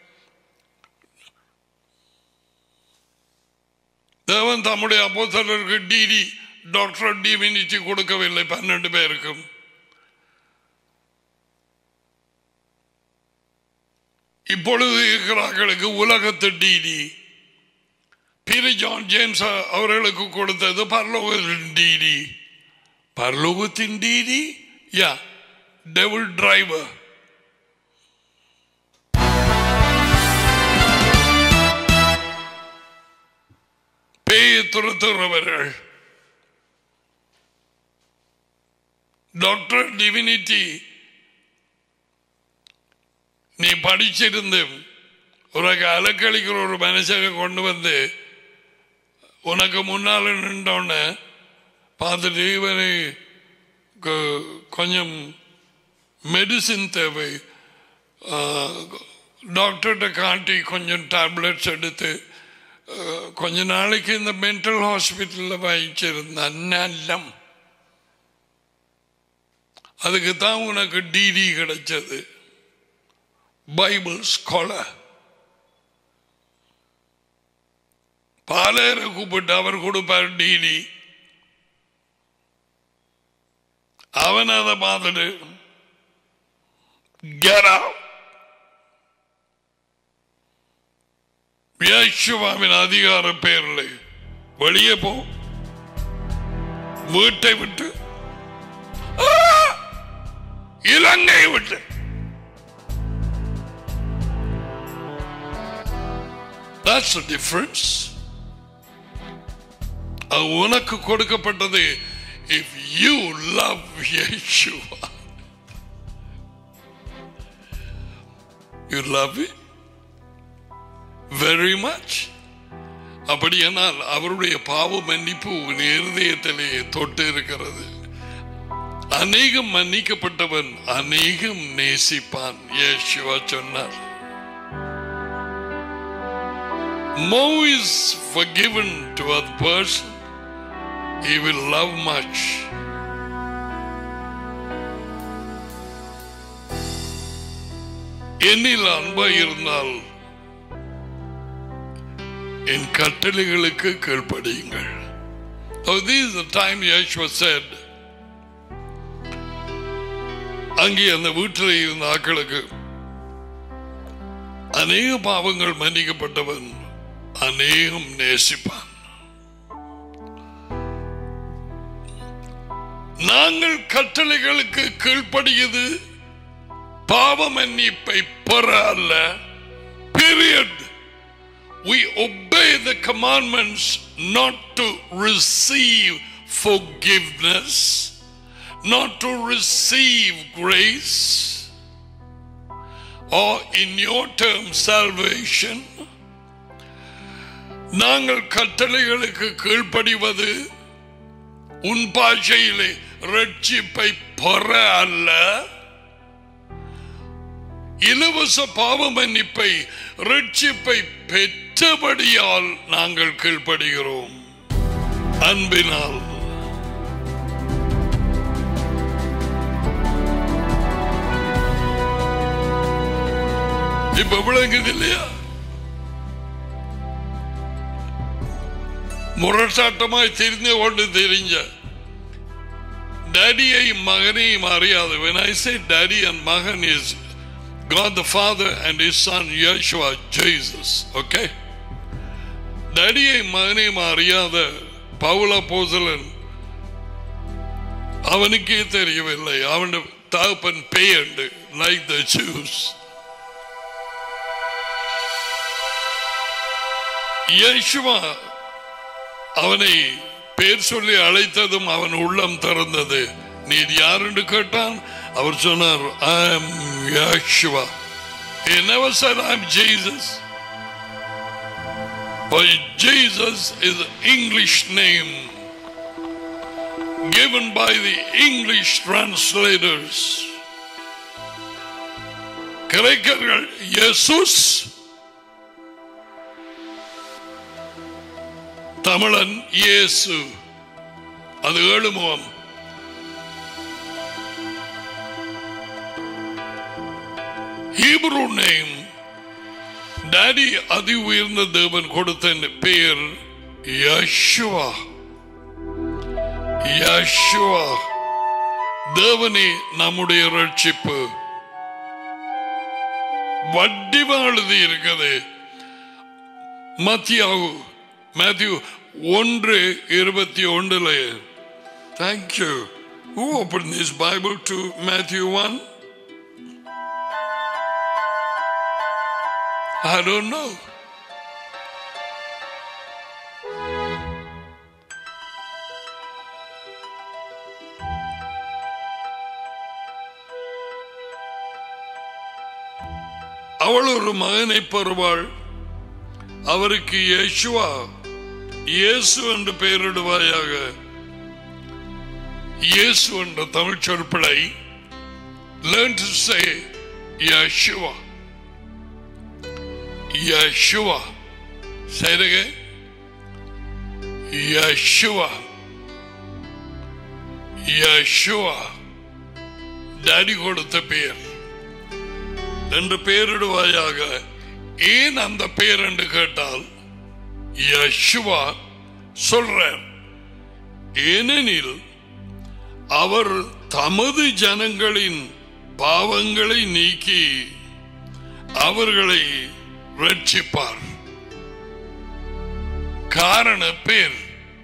தேவன் தம்முடைய அப்போஸ்தலருக்கு டிடி டாக்டர் டிவினிட்டி கொடுக்கவில்லை பன்னெண்டு பேருக்கும் இப்பொழுது இருக்கிறார்களுக்கு உலகத்து டிடி பீரி ஜான் ஜேம்ஸ் அவர்களுக்கு கொடுத்தது பரலோகத்தின் டிடி பரலோகத்தின் டிடி யா டெவில் டிரைவர் பேயை துரத்துறவர்கள் டாக்டர் டிவினிட்டி நீ படிச்சிருந்து உனக்கு அலக்களிக்கிற ஒரு மனுஷனை கொண்டு வந்து உனக்கு முன்னால் நின்றோன்னு பார்த்துட்டு இவனை கொ- கொஞ்சம் மெடிசின் தேவை டாக்டர்கிட்ட காட்டி கொஞ்சம் டேப்லெட்ஸ் எடுத்து அஹ், கொஞ்ச நாளைக்கு இந்த மென்டல் ஹாஸ்பிட்டலில் வச்சிருந்தான் நல்லம் அதுக்கு தான் உனக்கு டிடி கிடைச்சது பைபிள் ஸ்காலர் பாலேரை கூப்பிட்டு அவர் கொடுப்பார் டிடி அவன் அதை பார்த்துட்டு get out. யேசுவாவின் அதிகார பேரில் வெளியே போ வீட்டை விட்டு ஆ! இலங்கை விட்டு That's the difference. அது உனக்கு கொடுக்கப்பட்டது if you love Yeshua you love it very much அப்படியானால் அவருடைய பாவ மன்னிப்பு உன் இருதயத்திலே தொட்டு இருக்கிறது அநேகம் மன்னிக்கப்பட்டவன் அநேகம் நேசிப்பான் இயேசுவா சொன்னார் More is forgiven to a person, he will love much. என்னில் அன்பா இருந்தால் என் கட்டளைகளுக்கு கீழ்ப்படியுங்கள் Oh, this is the time Yeshua said, அங்கே அந்த வீட்டில் இருந்த ஆக்களுக்கு அநேக பாவங்கள் மன்னிக்கப்பட்டவன் அநேகம் நேசிப்பான் நாங்கள் கட்டளைகளுக்கு கீழ்ப்படியது பாவ மன்னிப்பை பெற அல்ல period we obey the commandments not to receive forgiveness, not to receive grace, or in your term, salvation. நாங்கள் கட்டளைகளுக்கு கீழ்ப்படிவது உன் பாஷையிலே ரட்சிப்பை பெற அல்ல இலவச பாவ மன்னிப்பை ரட்சிப்பை பெற்றபடியால் நாங்கள் கீழ்ப்படுகிறோம் அன்பினால் இப்ப விளங்குது இல்லையா முரட்டாட்டமாய் தெரிந்து கொண்டு தெரிஞ்ச டேடியை மகனையும் அறியாது when I say daddy and மகன் is God the Father and his son Yeshua Jesus okay டேடியை மகனையும் அறியாத பவுல போசலன் அவனுக்கே தெரியவில்லை அவன் தகப்பன் பெயர்ண்டு லைக் த ஜூஸ் யேசுவா அவனை பேர் சொல்லி அழைத்ததும் அவன் உள்ளம் திறந்தது நீர் யார் என்று கேட்டான் அவர் சொன்னார் I am Yeshua He never said I'm Jesus but Jesus is an English name given by the English translators கிரேக்கர்கள் இயேசுஸ் தமிழன் இயேசு அது ஏழு முகம் ஹீப்ரூ நேம் டாடி அதி உயர்ந்த தேவன் கொடுத்த பெயர் யஷுவா யஷுவா தேவனே நம்முடைய ரட்சிப்பு வட்டிவா எழுதி இருக்குது மத்தியாவு மேத்யூ ஒன்று இருபத்தி ஒன்றுல thank you Who opened this Bible to Matthew 1? I don't know. அவள் ஒரு மகனை பெறுவாள் அவருக்கு யேசுவா இயேசு என்று பெயரிடுவாயாக இயேசு என்ற தமிழ் சொற்பிழை learn to say Yeshua Yeshua say it again Yeshua Yeshua daddy கொடுத்த பெயர் என்று பெயரிடுவாயாக ஏன் அந்த பெயர் என்று கேட்டால் யஷுவா சொல்றார் ஏனெனில் அவர் தமது ஜனங்களின் பாவங்களை நீக்கி அவர்களை ரட்சிப்பார் காரண பேர்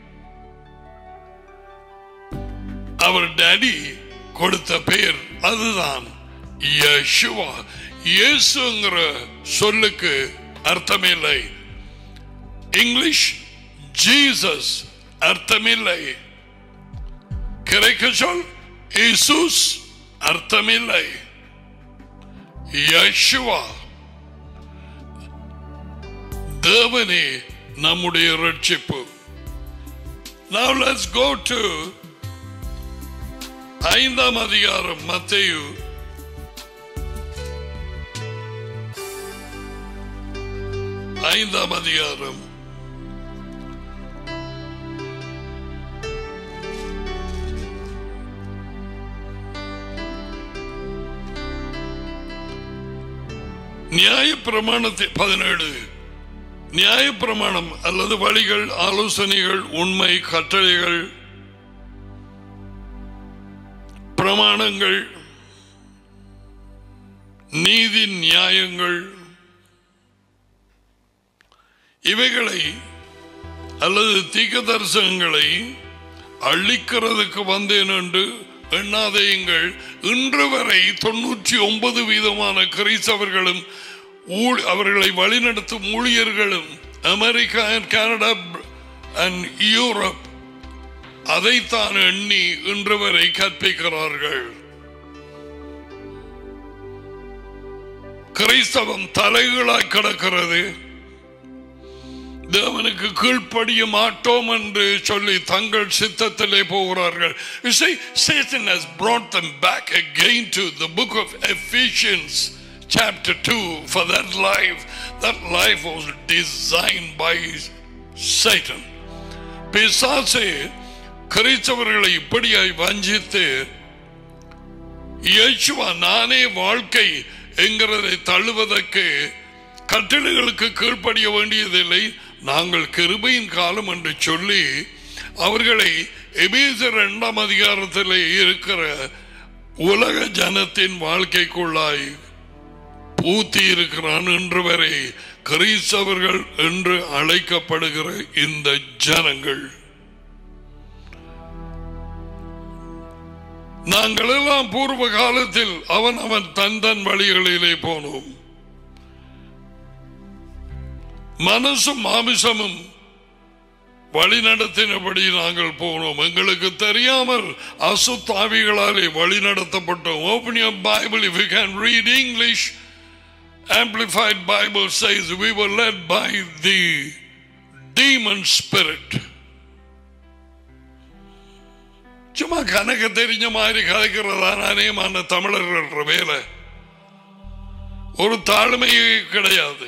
அவர் டாடி கொடுத்த பெயர் அதுதான் யேசுவா இயேசுங்கிற சொல்லுக்கு அர்த்தமில்லை இங்கிலீஷ் ஜீசஸ் அர்த்தமில்லை கிரைக்க சொல் இயேசுஸ் அர்த்தமில்லை யேசுவா தேவனே நம்முடைய ரட்சிப்பு Now let's go to ஐந்தாம் அதிகாரம் மத்தேயு ஐந்தாம் அதிகாரம் நியாய பிரமாணத்தை பதினேழு நியாய பிரமாணம் அல்லது வழிகள் ஆலோசனைகள் உண்மை கட்டளைகள் பிரமாணங்கள் நீதி நியாயங்கள் இவைகளை அல்லது தீக்க தரிசனங்களை அழிக்கிறதுக்கு வந்தேன் என்று எண்ணாதேயுங்கள் இன்று வரை தொண்ணூற்றி ஒன்பது வீதமான கிறிஸ்தவர்களும் ஊழ்- அவர்களை வழிநடத்தும் ஊழியர்களும் America and Canada and Europe அதைத்தான் எண்ணி இன்று வரை கற்பிக்கிறார்கள் கிறிஸ்தவம் தலைகளாய் கிடக்கிறது தேவனுக்கு கீழ்ப்படிய மாட்டோம் என்று சொல்லி தங்கள் சித்தத்திலே போகிறார்கள் You see, Satan has brought them back again to the book of Ephesians chapter 2 for that life. That life was designed by Satan. பிசாசே கிறிஸ்தவர்களை இப்படியாய் வஞ்சித்து இயேசுவா நானே வாழ்க்கை என்கிறதை தள்ளுவதற்கு கட்டளைகளுக்கு கீழ்ப்படிய வேண்டியதில்லை நாங்கள் கிருபையின் காலம் என்று சொல்லி அவர்களை எபேசர் இரண்டாம் அதிகாரத்தில் இருக்கிற உலக ஜனத்தின் வாழ்க்கைக்குள்ளாய் பூத்தி இருக்கிறான் என்று வரை கிறிஸ்தவர்கள் என்று அழைக்கப்படுகிற இந்த ஜனங்கள் நாங்கள் எல்லாம் பூர்வ காலத்தில் அவன் அவன் தன் தன் வழிகளிலே போனோம் மனசும் மாமிசமும் வழி நடத்தினபடி நாங்கள் போனோம் எங்களுக்கு தெரியாமல் அசுத்தாவிகளாலே வழி நடத்தப்பட்டோம் open your Bible if you can read English amplified bible says we were led by the demon spirit சும்மா கணக்கு தெரிஞ்ச மாதிரி கதைக்கிறதான அநேகமான தமிழர்கள் வேலை ஒரு தாழ்மையே கிடையாது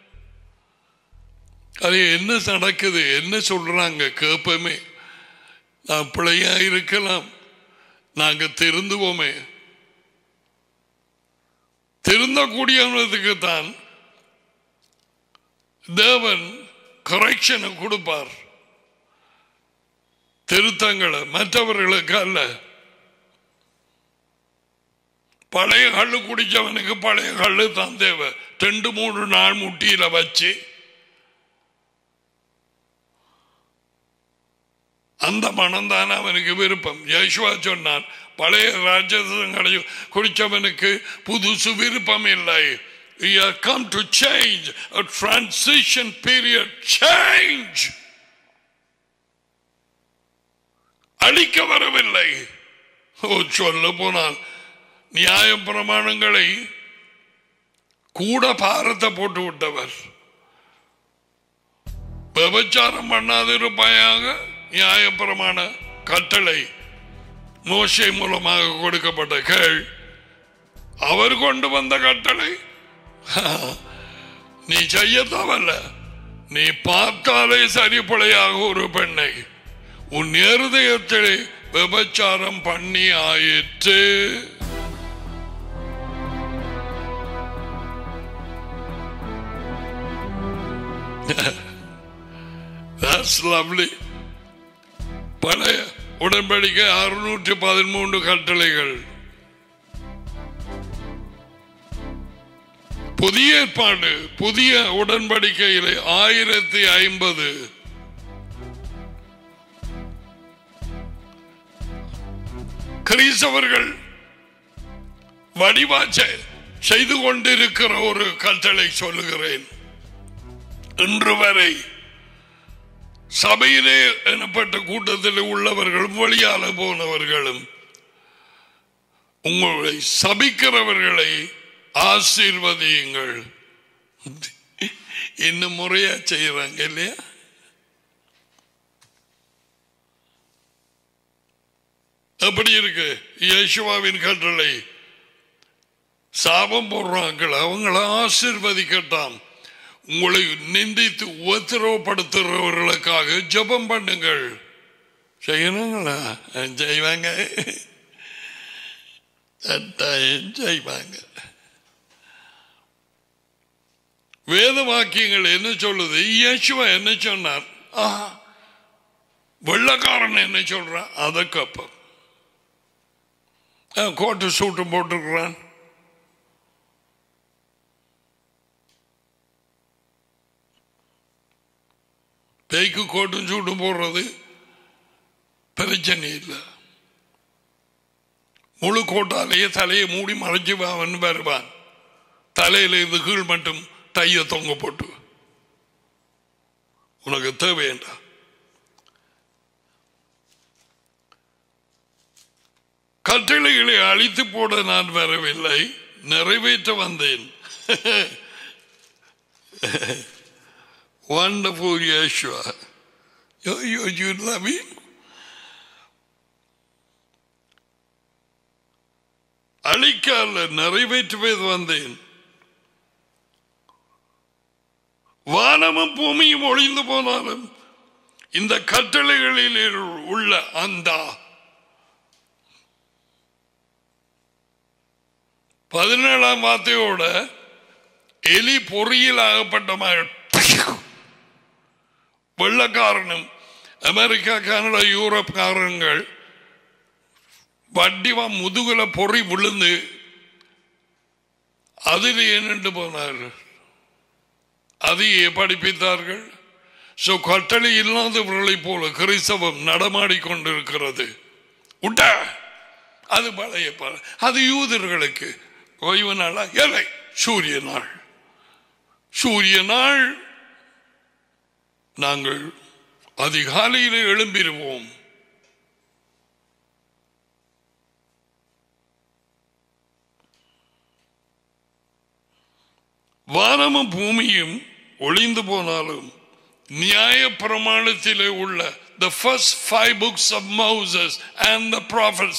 அது என்ன நடக்குது என்ன சொல்றாங்க கேட்போமே நான் பிழையா இருக்கலாம் நாங்க திருந்துவோமே திருந்தக்கூடியவனுக்கு தான் தேவன் கரெக்ஷனை கொடுப்பார் திருத்தங்களை மற்றவர்களுக்கு அல்ல பழைய கள்ளு குடிச்சவனுக்கு பழைய கள்ளு தான் தேவை ரெண்டு மூணு நாள் முட்டியில வச்சு அந்த மனம் தான் அவனுக்கு விருப்பம் யேசுவா சொன்னான் பழைய ராஜ்யங்களை குடிச்சவனுக்கு புதுசு விருப்பம் இல்லை You have come to change a transition period. Change. அழிக்க வரவில்லை ஓ சொல்ல போனால் நியாய பிரமாணங்களை கூட பாரத்தை போட்டு விட்டவர் விபச்சாரம் பண்ணாதிருப்பாயாக நியாயப்பிரமாண கட்டளை மோசை மூலமாக கொடுக்கப்பட்ட கேள் அவர் கொண்டு வந்த கட்டளை நீ செய்ய தவல்ல நீ பார்த்தாலே சரிப்படையாக ஒரு பெண்ணை உன் இருதயத்திலே விபச்சாரம் பண்ணி ஆயிற்று That's lovely. பழைய உடன்படிக்கை அறுநூற்றி பதிமூன்று கட்டளைகள் புதிய ஏற்பாடு புதிய உடன்படிக்கையிலே ஆயிரத்தி ஐம்பது கிறிஸ்தவர்கள் வடிவாச்ச செய்து கொண்டிருக்கிற ஒரு கட்டளை சொல்லுகிறேன் இன்று வரை சபையிலே எனப்பட்ட கூட்டத்தில் உள்ளவர்களும் வழியால போனவர்களும் உங்களை சபிக்கிறவர்களை ஆசீர்வதியுங்கள் இன்னும் முறையா செய்யறாங்க இல்லையா அப்படி இருக்கு யேசுவாவின் கட்டளை சாபம் போடுறாங்க அவங்கள ஆசிர்வதிக்கட்டாம் உங்களை நிந்தித்து உத்தரவுப்படுத்துறவர்களுக்காக ஜெபம் பண்ணுங்கள் செய்யணுங்களா செய்வாங்க கட்டாயம் செய்வாங்க வேத வாக்கியங்கள் என்ன சொல்லுது இயேசுவா என்ன சொன்னார் ஆஹா வெள்ளக்காரன் என்ன சொல்றான் அதற்கு அப்ப கோட்டு சூட்டும் போட்டிருக்கிறான் பேய்க்கு கோட்டும் சூட்டும் போடுறது பிரச்சனை இல்லை முழு கோட்டாலேயே தலையை மூடி மறைச்சு அவன் வருவான் தலையில இருந்து கீழ் மட்டும் டைய தொங்க போட்டு உனக்கு தேவையண்டா கட்டளைகளை அழித்து போட நான் வரவில்லை நிறைவேற்ற வந்தேன் Wonderful Yeshua. You, you, you love him? அழிக்க அல்ல நிறைவேற்றுவது வந்தேன் வானமும் பூமியும் ஒளிந்து போனாலும் இந்த கட்டளைகளில் உள்ள அந்த பதினேழாம் வார்த்தையோட எலி பொறியில் ஆகப்பட்ட மாதிரி வெள்ளக்காரனும் அமெரிக்கா கனடா யூரோப்காரங்கள் வட்டிவா முதுகுல பொறி விழுந்து அதில் நின்று போனார்கள் அதையே படிப்பித்தார்கள் சோ கட்டளை இல்லாதவர்களைப் போல கிறிஸ்தவம் நடமாடிக்கொண்டிருக்கிறது உண்டா அது பழைய பல அது யூதர்களுக்கு ஓய்வு நாளா இல்லை சூரிய நாள் சூரிய நாள் நாங்கள் அதிகாலையில் எழும்பிடுவோம் வானமும் பூமியும் ஒளிந்து போனாலும் நியாய பிரமாணத்திலே உள்ள the first five books of Moses and the prophets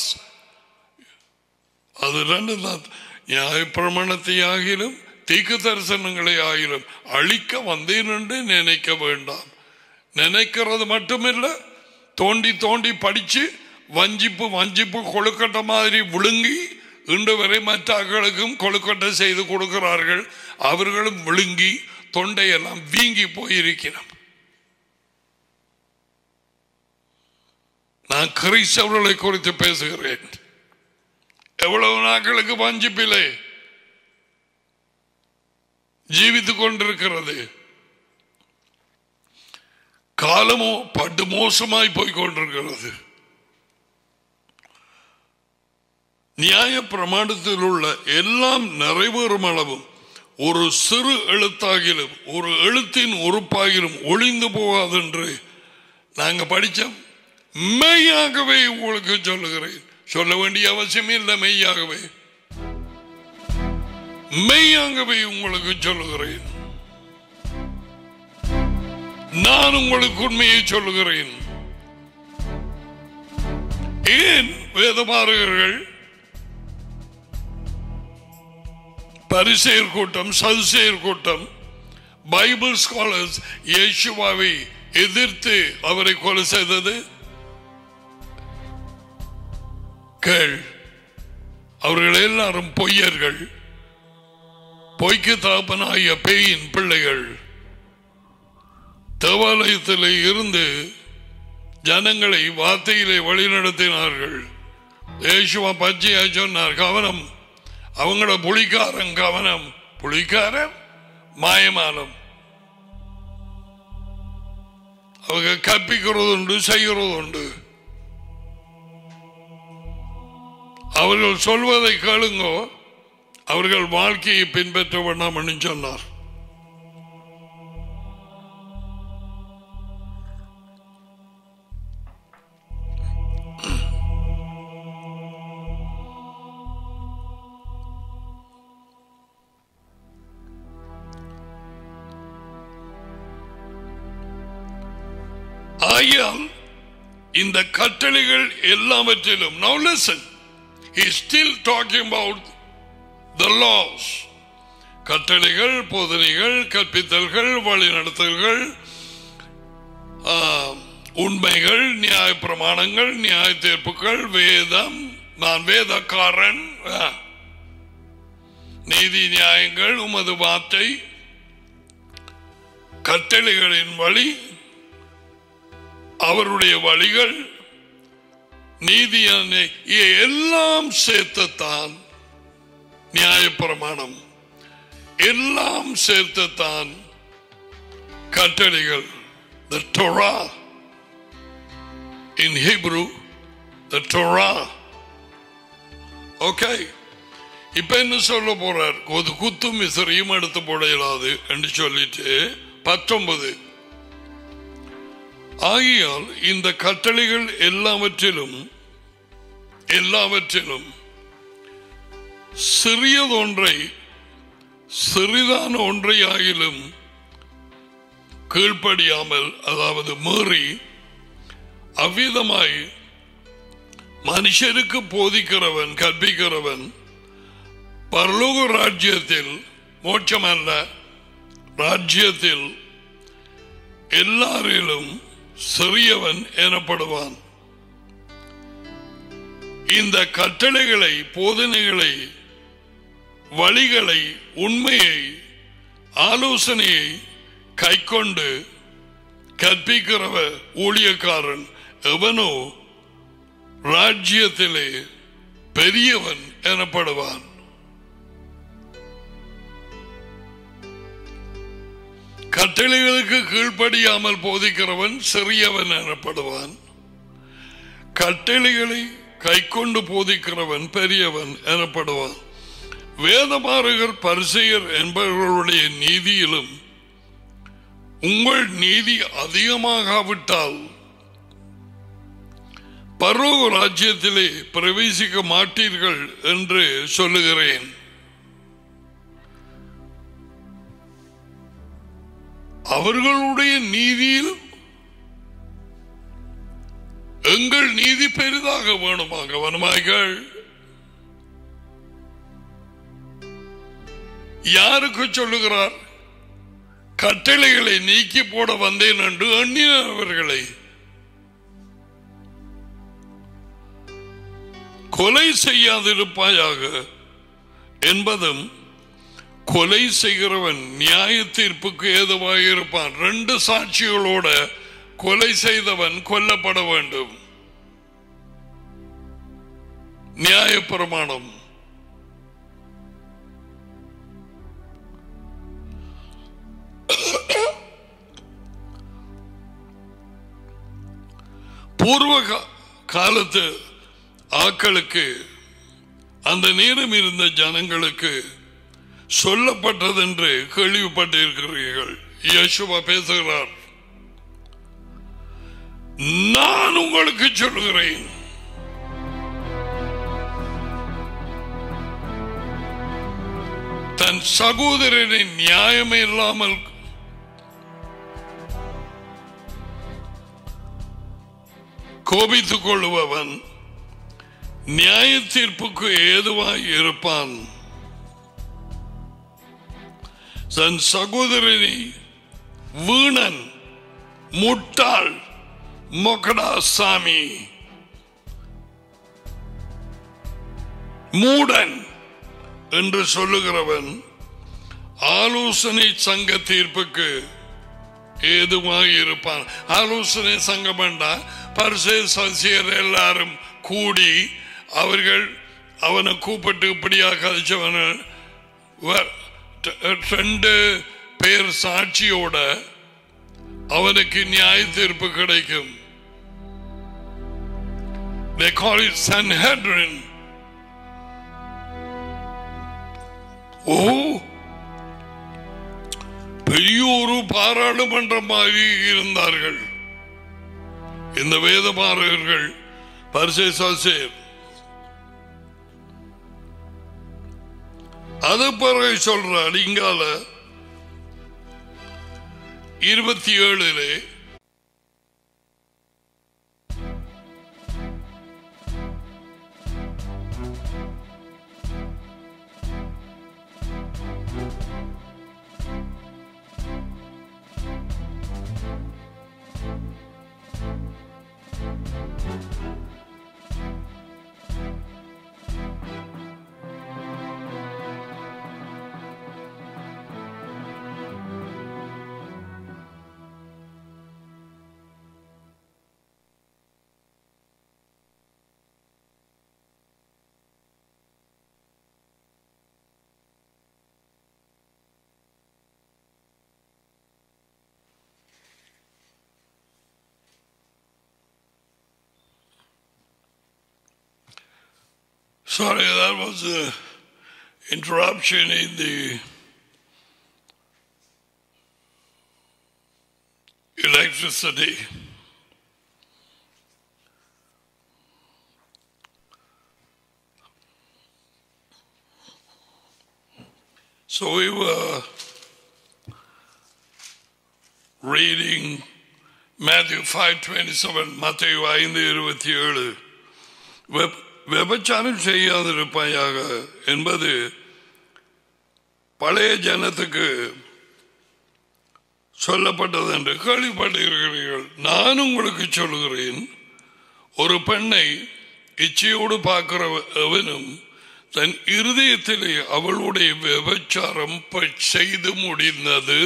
அது ரெண்டு தான் நியாய பிரமாணத்தை ஆகிலும் தீக்கு தரிசனங்களை ஆகிலும் அழிக்க வந்தேன் என்று நினைக்க வேண்டாம் நினைக்கிறது மட்டுமில்ல தோண்டி தோண்டி படிச்சு வஞ்சிப்பு வஞ்சிப்பு கொழுக்கட்டை மாதிரி விழுங்கி இன்று வரை மற்றவர்களுக்கும் கொழுக்கட்டை செய்து கொடுக்கிறார்கள் அவர்களும் விழுங்கி தொண்டையெல்லாம் வீங்கி போயிருக்கிறோம் நான் கிறிஸ்தவர்களை குறித்து பேசுகிறேன் எவ்வளவு நாட்களுக்கு வஞ்சிப்பிலே ஜீவித்துக் கொண்டிருக்கிறது காலமோ பட்டு மோசமாய் போய் கொண்டிருக்கிறது நியாய பிரமாணத்தில் உள்ள எல்லாம் நிறைவேறும் அளவும் ஒரு சிறு எழுத்தாகிலும் ஒரு எழுத்தின் உறுப்பாகிலும் ஒளிந்து போகாதென்று நாங்க படிச்சோம் மெய்யாகவே உங்களுக்கு சொல்லுகிறேன் சொல்ல வேண்டிய அவசியம் இல்லை மெய்யாகவே மெய்யாகவே உங்களுக்கு சொல்லுகிறேன் நான் உங்களுக்கு உண்மையை சொல்லுகிறேன் ஏன் வேதமாறுகிறர்கள் பரிசெயர் கூட்டம் சதுசெயர் கூட்டம் பைபிள் ஸ்காலர்ஸ் இயேசுவாவை எதிர்த்து அவரை கொலை செய்தது கேள் அவர்கள் எல்லாரும் பொய்யர்கள் பொய்க்கு தாப்பனாகிய பேயின் பிள்ளைகள் தேவாலயத்தில் இருந்து ஜனங்களை வார்த்தையிலே வழிநடத்தினார்கள் இயேசுவா பச்சையா சொன்னார் கவனம் அவங்கள புலிக்காரன் கவனம் புலிக்காரன் மாயமானம் அவங்க கற்பிக்கிறது உண்டு செய்கிறது உண்டு அவர்கள் சொல்வதை கேளுங்கோ அவர்கள் வாழ்க்கையை பின்பற்ற வேண்டாம் என்று சொன்னார் ஆகியால் இந்த கட்டளைகள் எல்லாவற்றிலும் now listen he is still talking about the laws கட்டளைகள் போதனைகள் கற்பித்தல்கள் வழிநடத்தல்கள் ஆ, உண்மைகள் நியாய பிரமாணங்கள் நியாய தீர்ப்புகள் வேதம் நான் வேதக்காரன் ஆ. நீதி நியாயங்கள் உமது வார்த்தை கட்டளைகளின் வழி அவருடைய வழிகள் நீதியான எல்லாம் சேர்த்துத்தான் நியாயப்பிரமாணம் எல்லாம் சேர்த்துத்தான் கட்டளைகள் the Torah in Hebrew the Torah okay இப்ப என்ன சொல்ல போறார் ஒரு குத்தும் விசிறியும் எடுத்து போட இயலாது என்று சொல்லிட்டு பத்தொன்பது ஆகையால் இந்த கட்டளைகள் எல்லாவற்றிலும் எல்லாவற்றிலும் சிறியதொன்றை சிறிதான ஒன்றை ஆகிலும் கீழ்ப்படியாமல் அதாவது மீறி அவ்விதமாய் மனுஷருக்கு போதிக்கிறவன் கற்பிக்கிறவன் பரலோக ராஜ்யத்தில் மோட்சமல்ல ராஜ்யத்தில் எல்லாரிலும் சிறியவன் எனப்படுவான் இந்த கட்டளைகளை போதனைகளை வழிகளை உண்மையை ஆலோசனையை கைக்கொண்டு கற்பிக்கிறவ ஊழியக்காரன் எவனோ ராஜ்யத்திலே பெரியவன் எனப்படுவான் கட்டளைகளுக்கு கீழ்ப்படியாமல் போதிக்கிறவன் சிறியவன் எனப்படுவான் கட்டளைகளை கைக்கொண்டு போதிக்கிறவன் பெரியவன் எனப்படுவான் வேதமாறுகர் பரிசெயர் என்பவர்களுடைய நீதியிலும் உங்கள் நீதி அதிகமாகாவிட்டால் பரலோக ராஜ்யத்திலே பிரவேசிக்க மாட்டீர்கள் என்று சொல்லுகிறேன் அவர்களுடைய நீதியில் எங்கள் நீதி பெரிதாக வேணுமா கவனமாய்கள் யாருக்கு சொல்லுகிறார் கட்டளைகளை நீக்கி போட வந்தேன் என்று எண்ணினவர்களை கொலை செய்யாதிருப்பாயாக என்பதும் கொலை செய்கிறவன் நியாய தீர்ப்புக்கு ஏதுவாக இருப்பான் ரெண்டு சாட்சிகளோட கொலை செய்தவன் கொல்லப்பட வேண்டும் நியாய பிரமாணம் பூர்வ கா- காலத்து ஆக்களுக்கு அந்த நேரம் இருந்த ஜனங்களுக்கு சொல்லப்பட்டது என்று கேள்விப்பட்டிருக்கிறீர்கள் யேசுவா பேசுகிறார் நான் உங்களுக்கு சொல்லுகிறேன் தன் சகோதரனை நியாயம் இல்லாமல் கோபித்துக் கொள்ளுபவன் நியாய தீர்ப்புக்கு ஏதுவாய் இருப்பான் தன் சகோதரனை வீணன் முட்டாள் மொக்கடா சாமி மூடன் என்று சொல்லுகிறவன் ஆலோசனை சங்க தீர்ப்புக்கு ஏதுவாக இருப்பான் ஆலோசனை சங்கம் வேண்டா பரிசை சசியர் எல்லாரும் கூடி அவர்கள் அவனை கூப்பிட்டு இப்படியாக கழிச்சவன ரெண்டு பேர் சாட்சியோட அவனுக்கு நியாய தீர்ப்பு கிடைக்கும் They call it Sanhedrin. ஓ பெரிய ஒரு பாராளுமன்றம் மாதிரி இருந்தார்கள் இந்த வேதமாரர்கள் பரிசை சாசேர் அது பிறகு சொல்றார் இங்கால இருபத்தி ஏழுலே Sorry, that was an interruption in the electricity. So we were reading Matthew 5:27 மத்தேயு ஐந்து இருபத்தி ஏழு விபச்சாரம் செய்யாதிருப்பாயாக என்பது பழைய ஜனத்துக்கு சொல்லப்பட்டது என்று கேள்விப்பட்டிருக்கிறீர்கள் நான் உங்களுக்கு சொல்லுகிறேன் ஒரு பெண்ணை இச்சையோடு பார்க்கிற எவனும் தன் இருதயத்திலே அவளுடைய விபச்சாரம் ப- செய்து முடிந்தது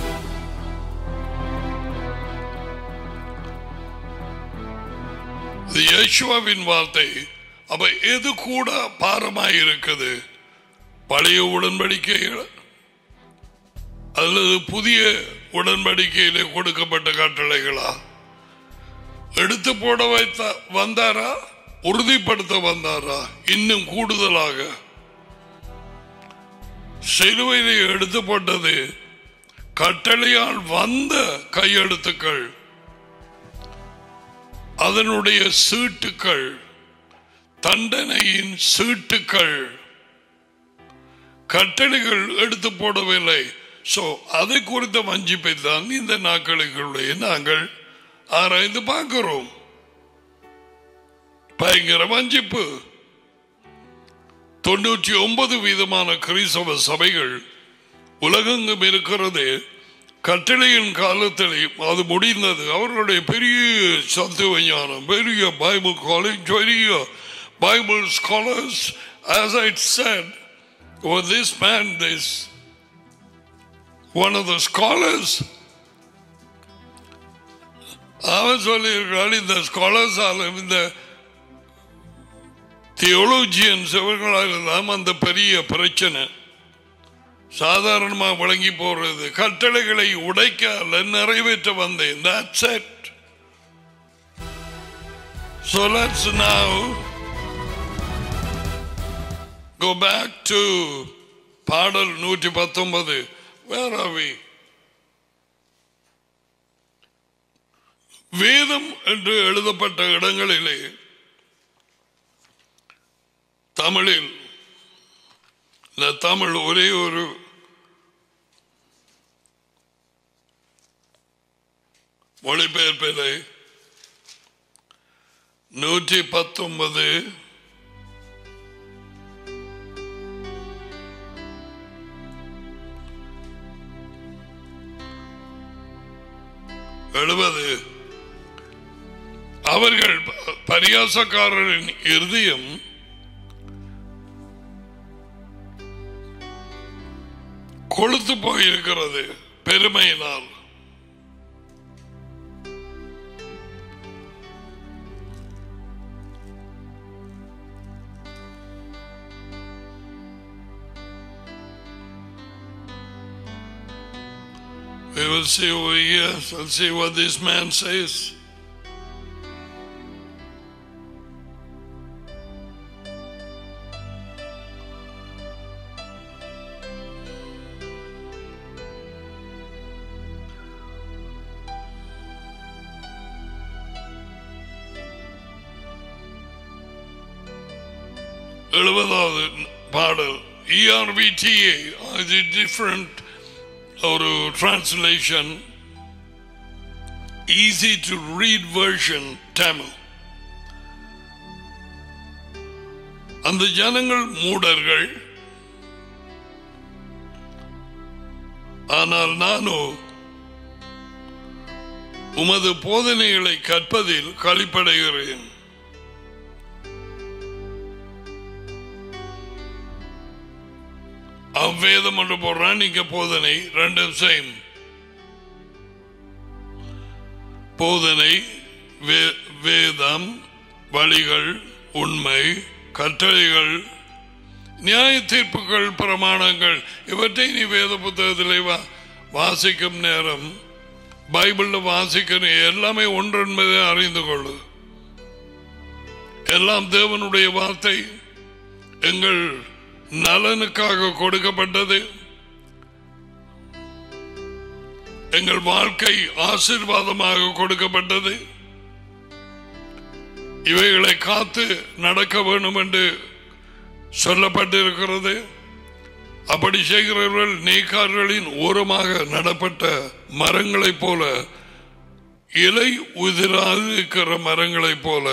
இது யேசுவாவின் வார்த்தை அப்ப எது கூட பாரமாய் இருக்குது பழைய உடன்படிக்கைகள் அல்லது புதிய உடன்படிக்கையிலே கொடுக்கப்பட்ட கட்டளைகளா எடுத்து போட வைத்த வந்தாரா உறுதிப்படுத்த வந்தாரா இன்னும் கூடுதலாக சிலுவையிலே எடுத்து போட்டது கட்டளையால் வந்த கையெழுத்துக்கள் அதனுடைய சீட்டுக்கள் தண்டனையின் சீட்டுக்கள் கட்டளைகள் எடுத்து போடவில்லை சோ அதை குறித்த வஞ்சிப்பை தான் இந்த நாட்களுக்குள்ளே நாங்கள் ஆராய்ந்து பார்க்கிறோம் பயங்கர வஞ்சிப்பு தொண்ணூற்றி ஒன்பது வீதமான கிறிஸ்தவ சபைகள் உலகெங்கும் இருக்கிறது கட்டளையின் காலத்தில் அது முடிந்தது அவர்களுடைய பெரிய சத்துவ ஞானம் பெரிய பைபிள் காலேஜ் பெரிய Bible scholars as I said well, this man this one of the scholars அவன் சொல்லியிருக்கிறான் இந்த ஸ்காலர்ஸ் இந்த தியோலோஜியன்ஸ் இவர்களால் எல்லாம் அந்த பெரிய பிரச்சனை சாதாரணமாக வழங்கி போறது கட்டளைகளை உடைக்க அல்ல நிறைவேற்ற வந்தேன் that's it so let's now go back to பாடல் நூற்றி பத்தொன்பது where are we வேதம் என்று எழுதப்பட்ட இடங்களிலே தமிழில் இந்த தமிழ் ஒரே ஒரு மொழிபெயர்ப்பிலே நூற்றி பத்தொன்பது எழுபது அவர்கள் பரியாசக்காரரின் இருதயம் கொழுத்து போயிருக்கிறது பெருமையினால் We will see over here. Let's see what this man says. எழுபதாவது பாடல் இஆர்விடிஏ அது டிஃப்ரெண்ட் ஒரு translation easy to read version Tamil அந்த ஜனங்கள் மூடர்கள் ஆனால் நானோ உமது போதனைகளை கற்பதில் களிப்படைகிறேன் அவ்வேதம் என்று போடுறான் இங்க போதனை ரெண்டும் சேம் போதனை வே- வேதம் வழிகள் உண்மை கட்டளைகள் நியாய தீர்ப்புகள் பிரமாணங்கள் இவற்றை நீ வேத புத்தகத்திலே வா- வாசிக்கும் நேரம் பைபிள்ல வாசிக்கணும் எல்லாமே ஒன்று என்பதை அறிந்து கொள்ளு எல்லாம் தேவனுடைய வார்த்தை எங்கள் நலனுக்காக கொடுக்கப்பட்டது எங்கள் வாழ்க்கை ஆசீர்வாதமாக கொடுக்கப்பட்டது இவைகளை காத்து நடக்க வேண்டும் என்று சொல்லப்பட்டிருக்கிறது அப்படி செய்கிறவர்கள் நேக்கார்களின் ஓரமாக நடப்பட்ட மரங்களைப் போல இலை உதிராது இருக்கிற மரங்களைப் போல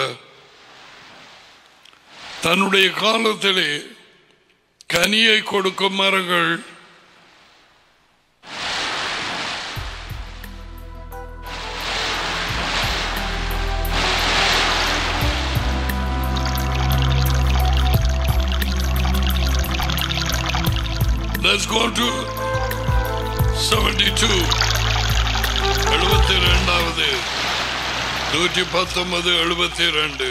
தன்னுடைய காலத்திலே கனியை கொடுக்கும் மரங்கள் Let's go to 72. எழுபத்தி ரெண்டாவது நூற்றி பத்தொன்பது எழுபத்தி ரெண்டு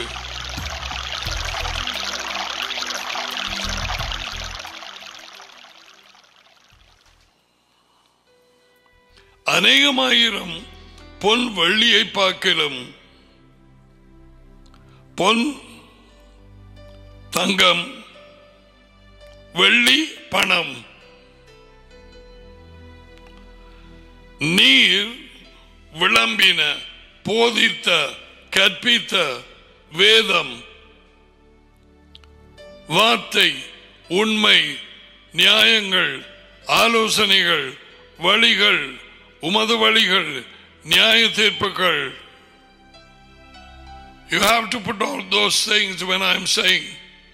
அநேகமாயிரம் பொன் வெள்ளியை பார்க்கிலும் பொன் தங்கம் வெள்ளி பணம் நீர் விளம்பின போதித்த கற்பித்த வேதம் வார்த்தை உண்மை நியாயங்கள் ஆலோசனைகள் வழிகள் உமது வழிகள் நியாய தீர்ப்புகள் You have to put all those things when I'm saying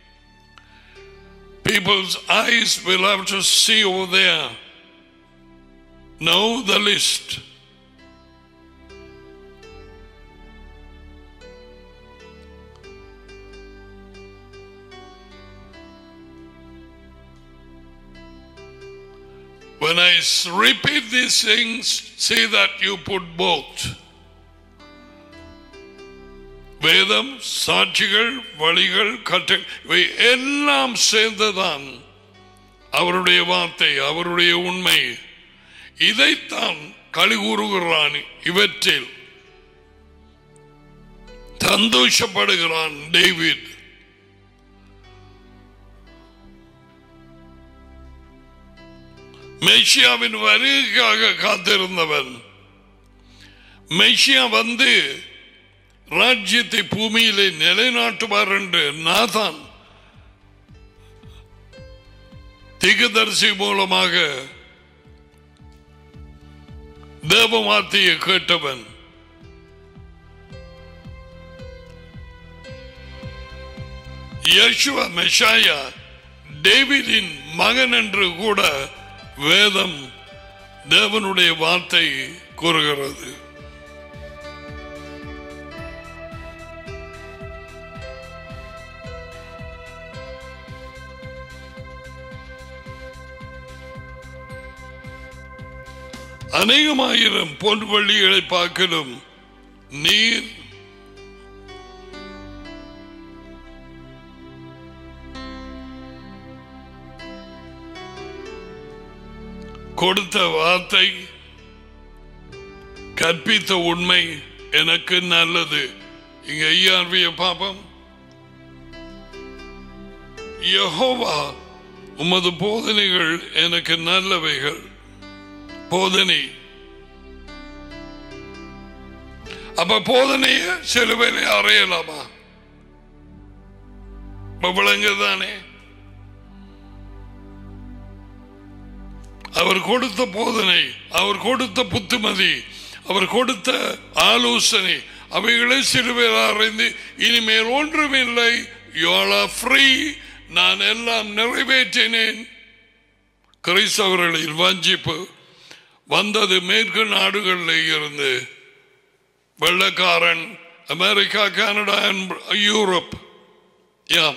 people's eyes will have to see over there. Know the list. When I s- repeat these things, see that you put both. வேதம் சாட்சிகள் வழிகள் கட்ட இவை எல்லாம் சேர்ந்ததான் அவருடைய வார்த்தை அவருடைய உண்மை இதைத்தான் கழிகூறுகிறான் இவற்றில் சந்தோஷப்படுகிறான் டேவிட் மெஷியாவின் வருகைக்காக காத்திருந்தவன் மெஷியா வந்து ராஜ்யத்தை பூமியிலே நிலைநாட்டுவார் என்று நாதான் திகதர்சி மூலமாக தேவ வார்த்தையை கேட்டவன் யேசுவ மெஷாயா டேவிடின் மகன் என்று கூட வேதம் தேவனுடைய வார்த்தை கூறுகிறது அநேகமாயிரம் பொன் வள்ளிகளை பார்க்கலும் நீர் கொடுத்த வார்த்தை கற்பித்த உண்மை எனக்கு நல்லது இங்க ஐயார்விய பாப்பம் யெகோவா உமது போதனைகள் எனக்கு நல்லவைகள் போதனை அப்ப போதனைய சிலுவையில அறையலாமா விளங்குதானே அவர் கொடுத்த போதனை அவர் கொடுத்த புத்துமதி அவர் கொடுத்த ஆலோசனை அவைகளை சிறுவேர் அறைந்து இனிமேல் ஒன்றுமில்லை யோலா ஃப்ரீ நான் எல்லாம் நிறைவேற்றினேன் கிறிஸ்தவர்களில் வஞ்சிப்பு வந்தது மேற்கு நாடுகளில் இருந்து வெள்ளக்காரன் அமெரிக்கா கனடா and யூரோப் யா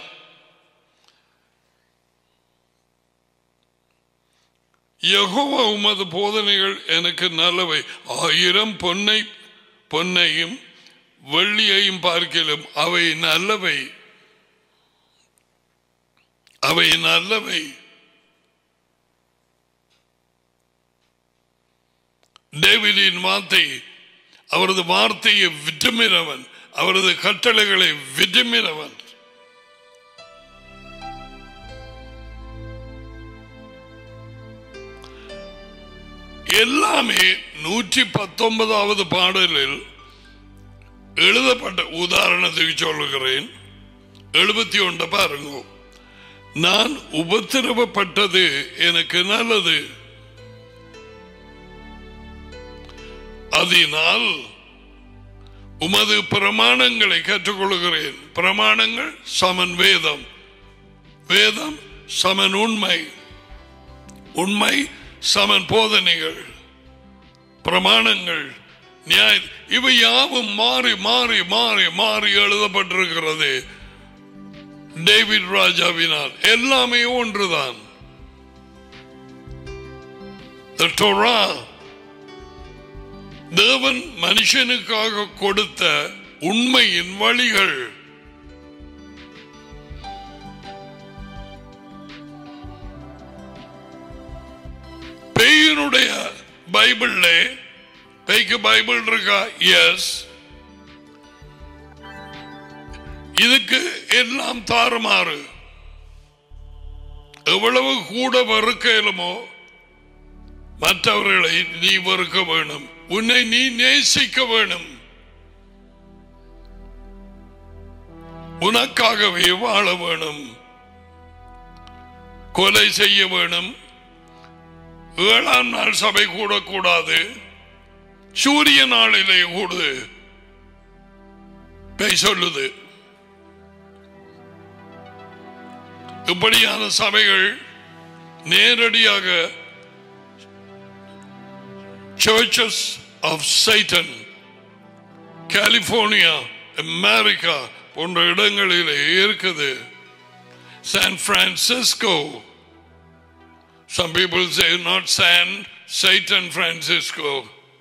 யெகோவா உமது போதனைகள் எனக்கு நல்லவை ஆயிரம் பொன்னை பொன்னையும் வெள்ளியையும் பார்க்கலும் அவை நல்லவை அவை நல்லவை டேவிடின் வார்த்தை அவரது வார்த்தையை விட்டுமினவன் அவரது கட்டளைகளை விட்டுமினவன் எல்லாமே நூற்றி பத்தொன்பதாவது பாடலில் எழுதப்பட்ட உதாரணத்துக்கு சொல்லுகிறேன் எழுபத்தி ஒன்று பாருங்க நான் உபத்திரவப்பட்டது எனக்கு நல்லது அதனால் உமது பிரமாணங்களை கற்றுக்கொள்கிறேன் பிரமாணங்கள் சமன் வேதம் வேதம் சமன் உண்மை உண்மை சமன் போதனைகள் பிரமாணங்கள் நியாய இவை யாவும் மாறி மாறி மாறி மாறி எழுதப்பட்டிருக்கிறது டேவிட் ராஜாவினால் எல்லாமே ஒன்றுதான் The Torah தேவன் மனுஷனுக்காக கொடுத்த உண்மையின் வழிகள் பேயினுடைய பைபிள்ல பேய்க்கு பைபிள் இருக்கா எஸ் இதுக்கு எல்லாம் தாறுமாறு எவ்வளவு கூட வெறுக்கலுமோ மற்றவர்களை நீ வெறுக்க வேணும் உன்னை நீ நேசிக்க வேணும் உனக்காகவே வாழ வேணும் கொலை செய்ய வேணும் ஏழாம் நாள் சபை கூடக்கூடாது சூரிய நாளிலே கூடு பேய் சொல்லுது இப்படியான சபைகள் நேரடியாக churches of Satan California America போன்ற இடங்களிலே இருக்குது San Some people say not San, Satan Francisco.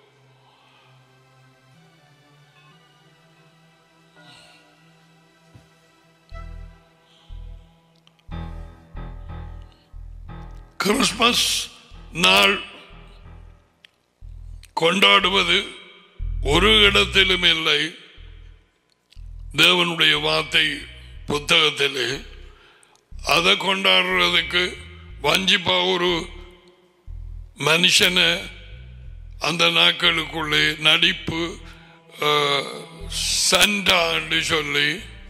Christmas நாள் கொண்டாடுவது ஒரு இடத்திலும் இல்லை தேவனுடைய வார்த்தை புத்தகத்திலே அதை கொண்டாடுறதுக்கு வஞ்சிப்பா ஒரு மனுஷனை அந்த நாட்களுக்குள்ளே நடிப்பு சண்டா என்று சொல்லி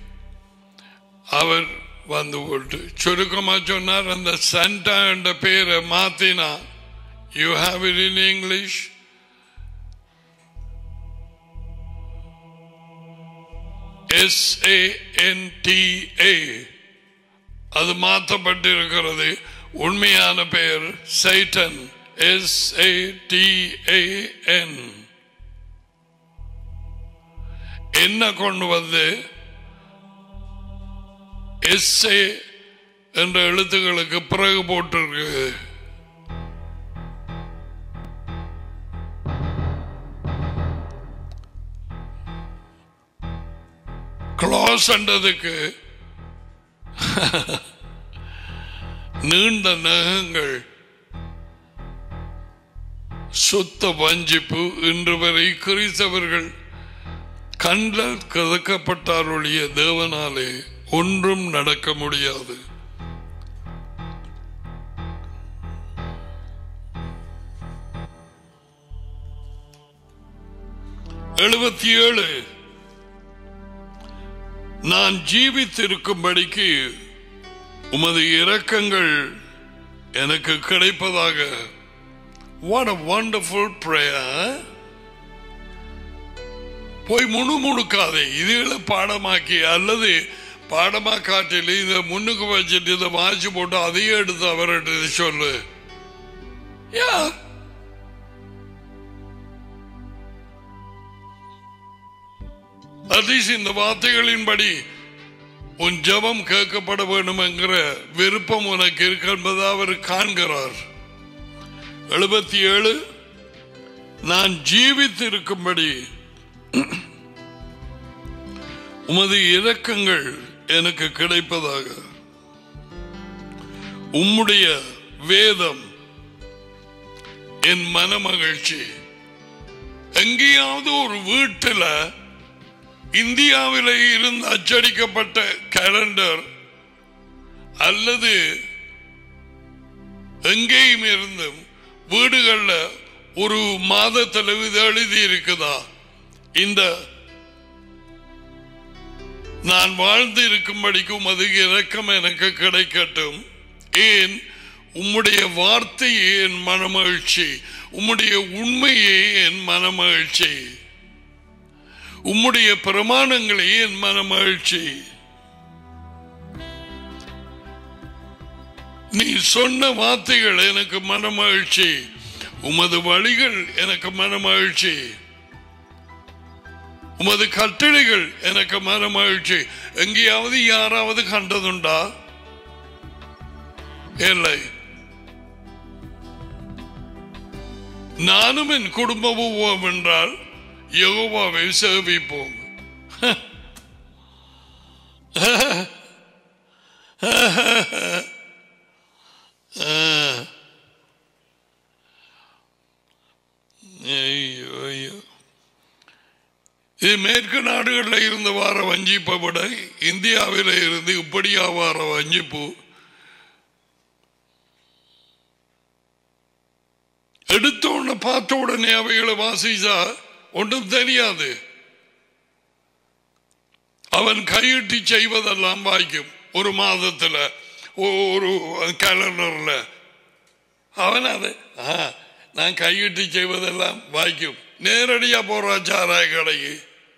அவர் வந்து போட்டு சுருக்கமா சொன்னார் அந்த சண்டா என்ற பேரை மாத்தினா you have it in English S A N T A அது மாற்றப்பட்டிருக்கிறது உண்மையான பெயர் சைட்டன் எஸ் ஏ டி ஏ என் என்ன கொண்டு வந்து எஸ் ஏ என்ற எழுத்துக்களுக்கு பிறகு போட்டிருக்கு கிளாஸ் என்றதுக்கு நீண்ட நகங்கள் சுத்த வஞ்சிப்பு இன்று வரை கிறிஸ்தவர்கள் கண்கள் கதக்கப்பட்டாருடைய தேவனாலே ஒன்றும் நடக்க முடியாது எழுபத்தி ஏழு நான் ஜீவித்திருக்கும்படிக்கு உமது இரக்கங்கள் எனக்கு கிடைப்பதாக வாட் அ வண்டர்ஃபுல் பிரேயர் போய் முணுமுணுக்காதே இதுகளை பாடமாக்கி அல்லது பாடமாக்காட்டில் இதை முன்னுக்கு வச்சுட்டு இதை வாசி போட்டு அதையும் எடுத்து அவர்கிட்ட சொல்லு யா அட்லீஸ்ட் இந்த வார்த்தைகளின்படி உன் ஜபம் கேட்கப்பட வேண்டும் என்கிற விருப்பம் உனக்கு இருக்கு என்பதை அவர் காண்கிறார் எழுபத்தி ஏழு நான் ஜீவித்து இருக்கும்படி உமது இரக்கங்கள் எனக்கு கிடைப்பதாக உம்முடைய வேதம் என் மனமகிழ்ச்சி எங்கேயாவது ஒரு வீட்டில் இந்தியாவில் இருந்து அச்சடிக்கப்பட்ட கேலண்டர் அல்லது எங்கேயும் இருந்தும் வீடுகள்ல ஒரு மாதத்தில் இது எழுதி இருக்குதா இந்த நான் வாழ்ந்து இருக்கும்படிக்கு உமது இரக்கம் எனக்கு கிடைக்கட்டும் ஏன் உம்முடைய வார்த்தையே என் மனமகிழ்ச்சி உம்முடைய உண்மையே என் மனமகிழ்ச்சி உம்முடைய பிரமாணங்களே என் மனமகிழ்ச்சி நீ சொன்ன வார்த்தைகள் எனக்கு மனமகிழ்ச்சி உமது வழிகள் எனக்கு மனமகிழ்ச்சி உமது கட்டளைகள் எனக்கு மனமகிழ்ச்சி எங்கேயாவது யாராவது கண்டதுண்டா இல்லை நானும் என் குடும்பமும் போவோம் என்றால் யெகோவாவை சேவிப்போம் ஐயோ ஐயோ இது மேற்கு நாடுகளில் இருந்து வார வஞ்சிப்பை விட இந்தியாவில் இருந்து இப்படியா வார வஞ்சிப்பு எடுத்த உடனே பார்த்த உடனே அவைகளை வாசிச்சா ஒன்றும் தெரியாது அவன் கையிட்டு செய்வதெல்லாம் வாய்க்கும் ஒரு மாதத்துல ஒரு கேலண்டர்ல அவன் அதை ஆ, நான் கையிட்டு செய்வதெல்லாம் வாய்க்கும் நேரடியா போறா சாராய கடைக்கு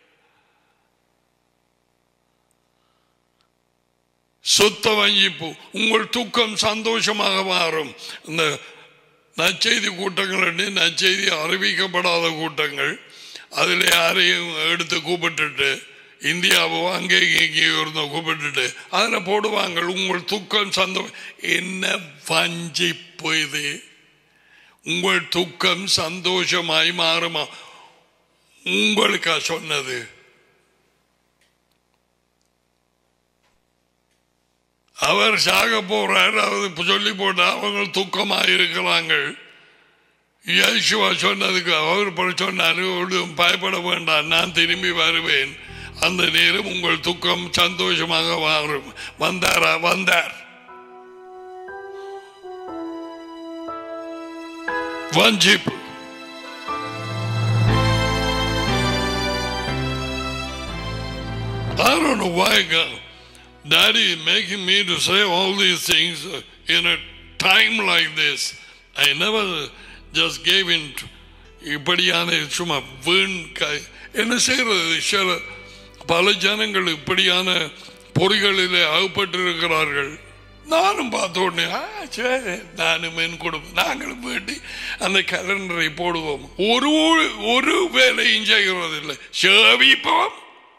சுத்த வஞ்சிப்பு உங்கள் துக்கம் சந்தோஷமாக மாறும் இந்த நற்செய்தி கூட்டங்கள் என்று நற்செய்தி அறிவிக்கப்படாத கூட்டங்கள் அதில் யாரையும் எடுத்து கூப்பிட்டுட்டு இந்தியாவோ அங்கே இங்கேயோ இருந்தோ கூப்பிட்டுட்டு அதில் போடுவாங்க உங்கள் துக்கம் சந்தோஷம் என்ன வஞ்சிப்பு இது உங்கள் துக்கம் சந்தோஷமாய் மாறுமா உங்களுக்கா சொன்னது அவர் சாக போறார் அவர் சொல்லி போட்டா அவங்க துக்கமா இருக்கிறாங்க யேசுவா சொன்னதுக்கு அவர் போய் சொன்னார் ஒன்றும் பயப்பட வேண்டாம் நான் திரும்பி வருவேன் அந்த நேரம் உங்கள் துக்கம் சந்தோஷமாக மாறும் வந்தாரா வந்தார் வஞ்சிப்பு I don't know why God, Daddy is making me to say all these things uh, in a time like this. I never just gave in to இப்படியான சும்மா வீண் கை என்ன செய்யறது சில பல ஜனங்கள் இப்படியான பொறிகளிலே அகப்பட்டிருக்கிறார்கள் நானும் பார்த்த உடனே "ஆ, சரி நானும் என் குடும்பம் நாங்களும் வேண்டி அந்த கலண்டரை போடுவோம் ஒரு ஒரு வேலையும் செய்கிறதில்லை சேவிப்போம்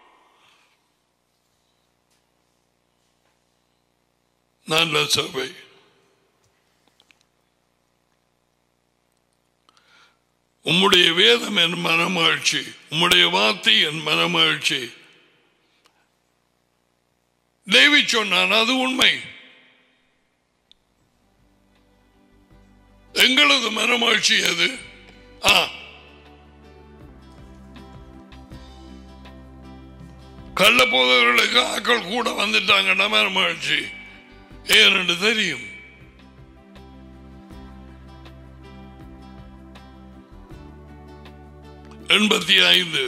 நல்ல சபை உம்முடைய வேதம் என் மனமகிழ்ச்சி உம்முடைய வார்த்தை என் மனமகிழ்ச்சி தேவி சொன்னான் அது உண்மை எங்களது மனமகிழ்ச்சி எது ஆ கள்ள போதவர்களுக்கு ஆக்கள் கூட வந்துட்டாங்கன்னா மனமகிழ்ச்சி ஏனென்று தெரியும் எண்பத்தி ஐந்து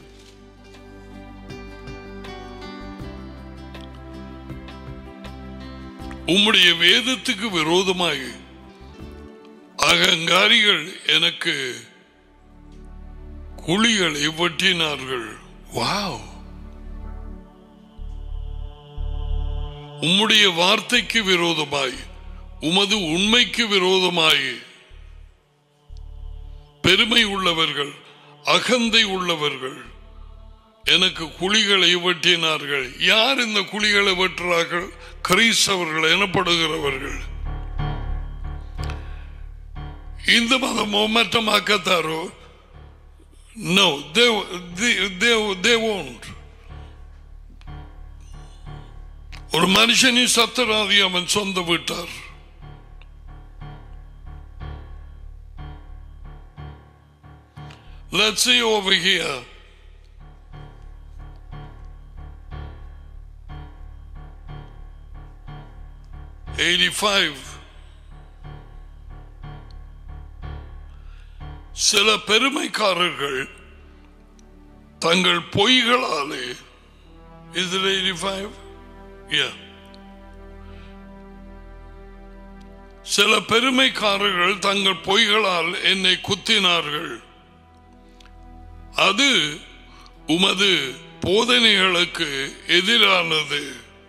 உம்முடைய வேதத்துக்கு விரோதமாக அகங்காரிகள் எனக்கு குழிகளை வெட்டினார்கள் வாவ் உம்முடைய வார்த்தைக்கு விரோதமாய் உமது உண்மைக்கு விரோதமாய் பெருமை உள்ளவர்கள் அகந்தை உள்ளவர்கள் எனக்கு குழிகளை வெட்டினார்கள் யார் இந்த குழிகளை வெட்டுறார்கள் கிறிஸ்தவர்கள் எனப்படுகிறவர்கள் இந்த மதமோ மற்ற மக்கத்தாரோ நோ தே won't ஒரு மனுஷனின் சத்தராதி அவன் சொந்த விட்டார் Let's see over here. Eighty-five. சில பெருமைக்காரர்கள் தங்கள் பொய்களாலே Is it 85? Yeah. சில பெருமைக்காரர்கள் தங்கள் பொய்களால் என்னை குத்தினார்கள் அது உமது போதனைகளுக்கு எதிரானது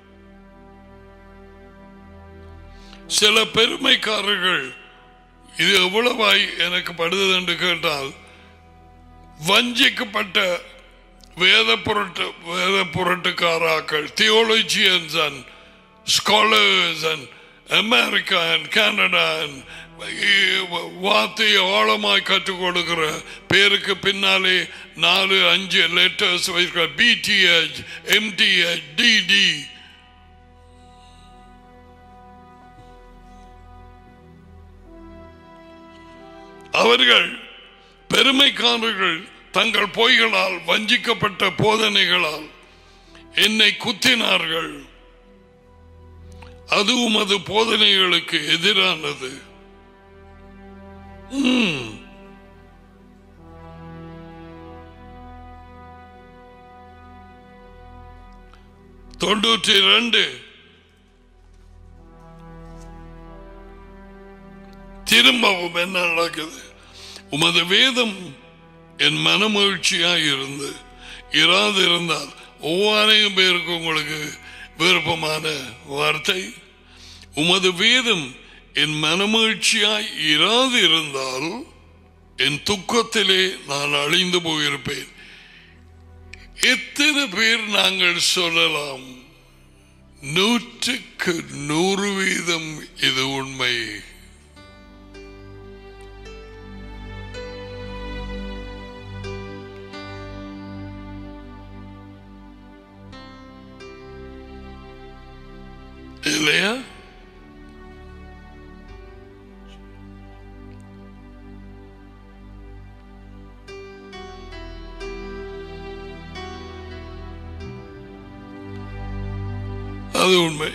சில பெருமைக்காரர்கள் இது எவ்வளவாய் எனக்கு படுது என்று கேட்டால் வஞ்சிக்கப்பட்ட வேத புரட்டு வேத புரட்டுக்காராக்கள் theologians and scholars and America and Canada and வார்த்தையை ஆழமாய் கற்றுக் கொடுக்கிற பேருக்கு பின்னாலே நாலு அஞ்சு லெட்டர்ஸ் வைக்கிற பிடிஹெச் எம்டிஹெச் டிடி அவர்கள் பெருமைக்காரர்கள் தங்கள் பொய்களால் வஞ்சிக்கப்பட்ட போதனைகளால் என்னை குத்தினார்கள் அது உமது போதனைகளுக்கு எதிரானது ம். தொண்ணூற்றி ரெண்டு திரும்பவும் என்ன நடக்குது உமது வேதம் என் மனமகிழ்ச்சியாக இருந்து இராது இருந்தால் ஒவ்வொரு பேருக்கு உங்களுக்கு விருப்பமான வார்த்தை உமது வேதம் என் மனமகிழ்ச்சியாய் இராது இருந்தால் என் துக்கத்திலே நான் அழிந்து போயிருப்பேன் எத்தனை பேர் நாங்கள் சொல்லலாம் நூற்றுக்கு நூறு வீதம் இது உண்மை இல்லையா அது உண்மை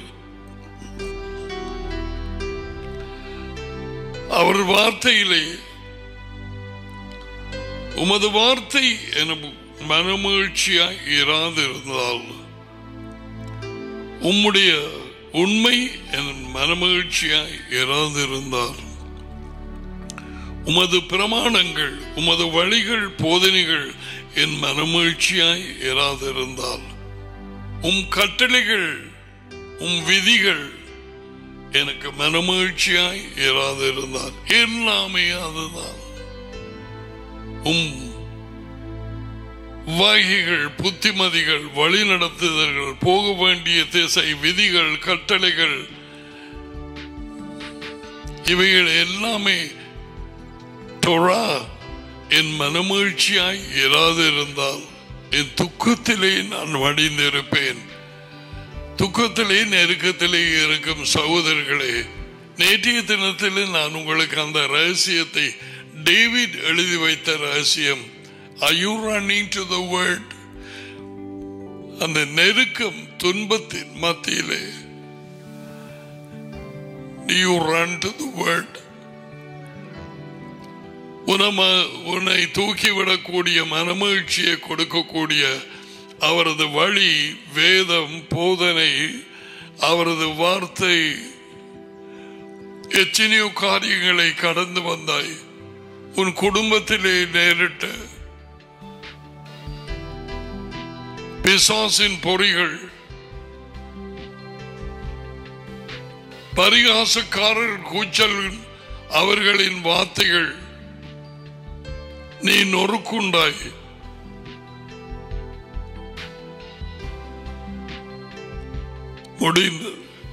அவர் வார்த்தையிலே உமது வார்த்தை என மனமகிழ்ச்சியாய் இராதிருந்தால் உம்முடைய உண்மை என் மனமகிழ்ச்சியாய் இராதிருந்தால் உமது பிரமாணங்கள் உமது வழிகள் போதனைகள் என் மனமகிழ்ச்சியாய் இராதிருந்தால் உம் கட்டளைகள் உம் விதிகள் எனக்கு மனமகிழ்ச்சியாய் இராதிருந்தால் எல்லாமே அதுதான் உம் வாகிகள் புத்திமதிகள் வழி நடத்துதல்கள் போக வேண்டிய திசை விதிகள் கட்டளைகள் இவைகள் எல்லாமே தொழா என் மனமகிழ்ச்சியாய் இராதிருந்தால் என் துக்கத்திலே நான் வடிந்திருப்பேன் துக்கத்திலே நெருக்கத்திலே இருக்கும் சகோதரர்களே நேற்றைய தினத்தில் நான் உங்களுக்கு அந்த ரகசியத்தை டேவிட் எழுதி வைத்த ரகசியம் Are you running to the word? அந்த நெருக்கம் துன்பத்தின் மத்தியிலே Do you run to the word? உனம உன்னை தூக்கிவிடக்கூடிய மனமகிழ்ச்சியை கொடுக்கக்கூடிய அவரது வழி வேதம் போதனை அவரது வார்த்தை எத்தனையோ காரியங்களை கடந்து வந்தாய் உன் குடும்பத்திலே நேரிட்ட பிசாசின் பொறிகள் பரிகாசக்காரர் கூச்சல் அவர்களின் வார்த்தைகள் நீ நொறுக்குண்டாய் முடிந்தது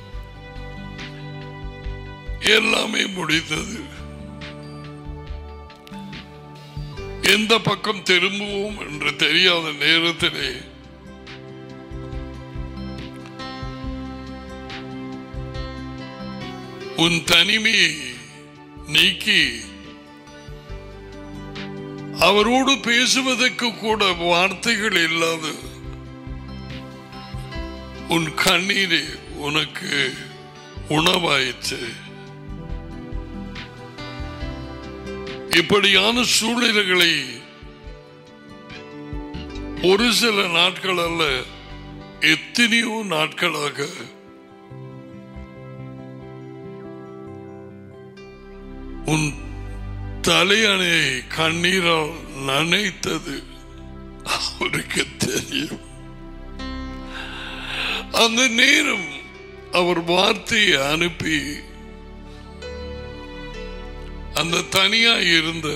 எல்லாமே முடிந்தது எந்த பக்கம் திரும்புவோம் என்று தெரியாத நேரத்திலே உன் தனிமையை நீக்கி அவரோடு பேசுவதற்கு கூட வார்த்தைகள் இல்லாது உன் கண்ணீரே உனக்கு உணவாயிற்று இப்படியான சூழ்நிலைகளை ஒரு சில நாட்கள் அல்ல எத்தனையோ நாட்களாக உன் தலையணையை கண்ணீரால் நனைத்தது அவருக்கு தெரியும் அந்த நேரம் அவர் வார்த்தையை அனுப்பி அந்த தனியா இருந்த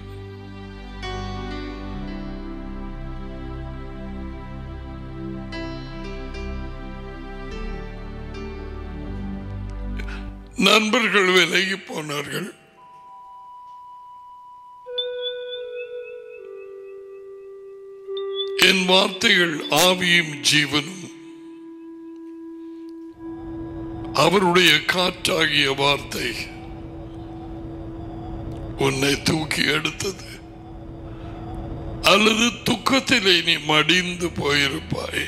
நண்பர்கள் விலகி போனார்கள் என் வார்த்தைகள் ஆவியும் ஜீவனும் அவருடைய காற்றாகிய வார்த்தை உன்னை தூக்கி எடுத்தது அல்லது துக்கத்திலே நீ மடிந்து போயிருப்பாய்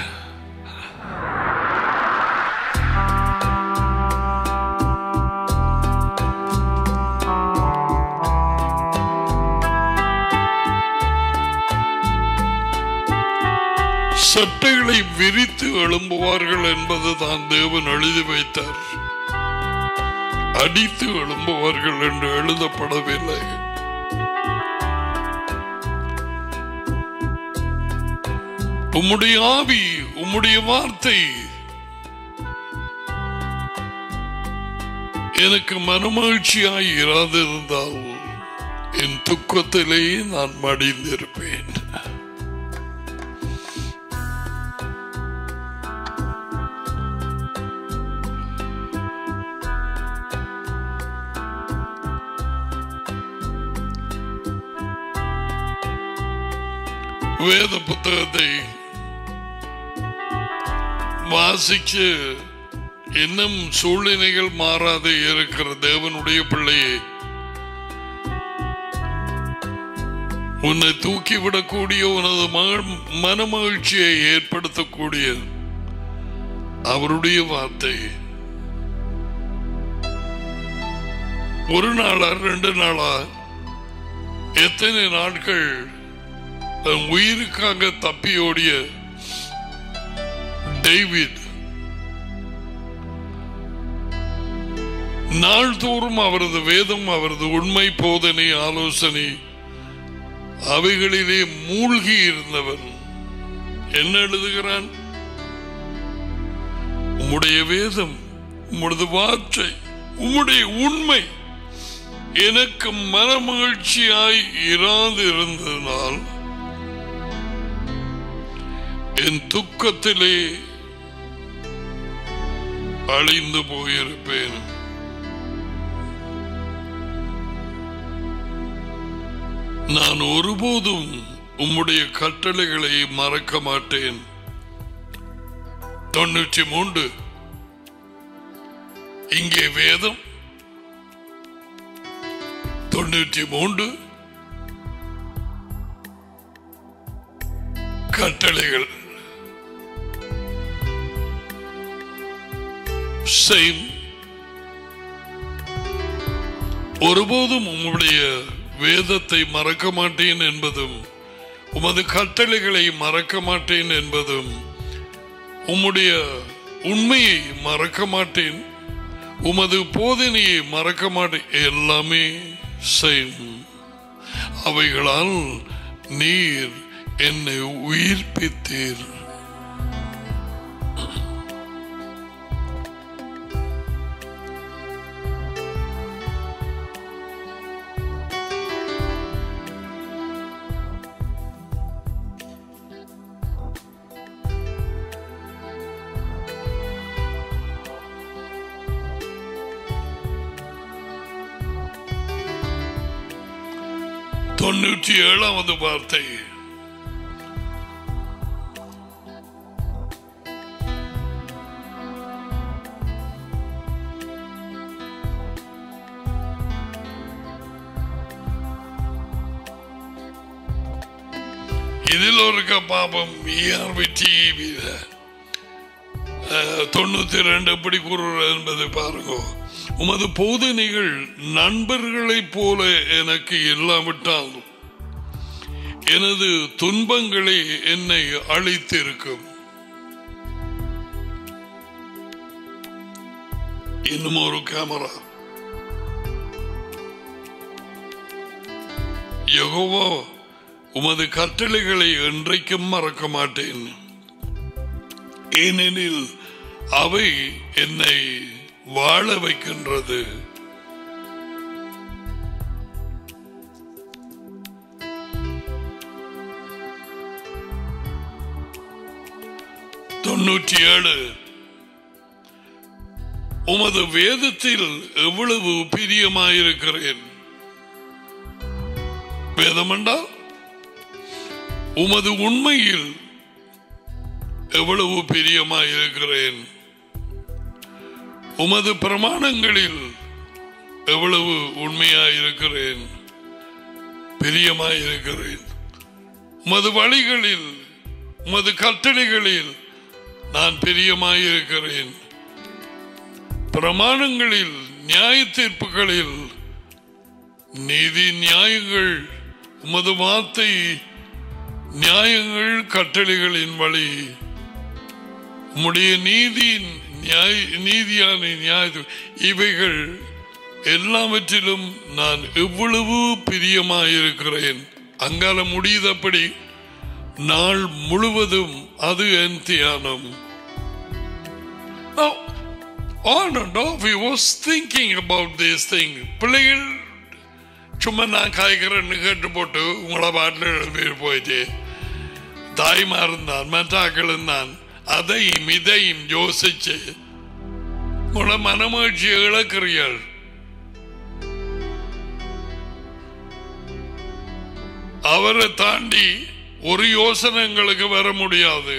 சட்டைகளை விரித்து எழும்புவார்கள் என்பதுதான் தேவன் எழுதி வைத்தார் அடித்து எழும்புவார்கள் என்று எழுதப்படவில்லை உம்முடைய ஆவி உம்முடைய வார்த்தை எனக்கு மனமகிழ்ச்சியாய் இராதிருந்தால் என் துக்கத்திலேயே நான் மடிந்திருப்பேன் வேத புத்தகத்தை வாசிச்சு இன்னும் சூழ்நிலைகள் மாறாது இருக்கிற தேவனுடைய பிள்ளையை உன்னை தூக்கிவிடக்கூடிய உனது மக- மனமகிழ்ச்சியை ஏற்படுத்தக்கூடிய அவருடைய வார்த்தை ஒரு நாளா ரெண்டு நாளா எத்தனை நாட்கள் தன் உயிருக்காக தப்பியோடிய டேவிட் நாள்தோறும் அவரது வேதம் அவரது உண்மை போதனை ஆலோசனை அவைகளிலே மூழ்கி இருந்தவன் என்ன எழுதுகிறான் உம்முடைய வேதம் உம்முடைய வார்த்தை உம்முடைய உண்மை எனக்கு மனமகிழ்ச்சியாய் இராது இருந்ததனால் என் துக்கத்திலே அழிந்து போயிருப்பேன் நான் ஒருபோதும் உம்முடைய கட்டளைகளை மறக்க மாட்டேன் தொண்ணூற்றி மூன்று இங்கே வேதம் தொண்ணூற்றி மூன்று கட்டளைகள் சேம் ஒருபோதும் உம்முடைய வேதத்தை மறக்க மாட்டேன் என்பதும் உமது கட்டளைகளை மறக்க மாட்டேன் என்பதும் உம்முடைய உண்மையை மறக்க மாட்டேன் உமது போதனையை மறக்க மாட்டேன் எல்லாமே சேம் அவைகளால் நீர் என்னை உயிர்ப்பித்தீர் தொண்ணூற்றி ஏழாவது வார்த்தை இதில் ஒரு பாபம் இஆர்வி டிவியில தொண்ணூத்தி ரெண்டு எப்படி கூறுறது என்பதை பாருங்க உமது போதனைகள் நண்பர்களைப் போல எனக்கு இல்லாவிட்டாலும் எனது துன்பங்களே என்னை அழித்திருக்கும் இன்னும் ஒரு கேமரா யெகோவா உமது கட்டளைகளை என்றைக்கும் மறக்க மாட்டேன் ஏனெனில் அவை என்னை வாழ வைக்கின்றது தொண்ணூற்றி ஏழு உமது வேதத்தில் எவ்வளவு பிரியமாயிருக்கிறேன் வேதமண்டா உமது உண்மையில் எவ்வளவு பிரியமாயிருக்கிறேன் உமது பிரமாணங்களில் எவ்வளவு உண்மையாயிருக்கிறேன் பிரியமாயிருக்கிறேன் உமது வழிகளில் உமது கட்டளைகளில் நான் பிரியமாயிருக்கிறேன் பிரமாணங்களில் நியாய தீர்ப்புகளில் நீதி நியாயங்கள் உமது வார்த்தை நியாயங்கள் கட்டளைகளின் வழி உம்முடைய நீதியின் நியாய நீதியான நியாய இவைகள் எல்லாவற்றிலும் நான் எவ்வளவு பிரியமாயிருக்கிறேன் அங்கால முடியுதப்படி நாள் முழுவதும் அது என் தியானம் Now, on and off, he was thinking about this thing. பிள்ளைகள் சும்மா நான் காய்க்கிறேன்னு கேட்டு போட்டு உங்களை பாட்டில் எழுப்பி போயிட்டு தாய்மாரும் தான் மற்றாக்களும் தான் அதையும் இதையும் யோசிச்சு உங்களை மனமகிழ்ச்சியை இழக்கிறீர்கள் அவரை தாண்டி ஒரு யோசனை எங்களுக்கு வர முடியாது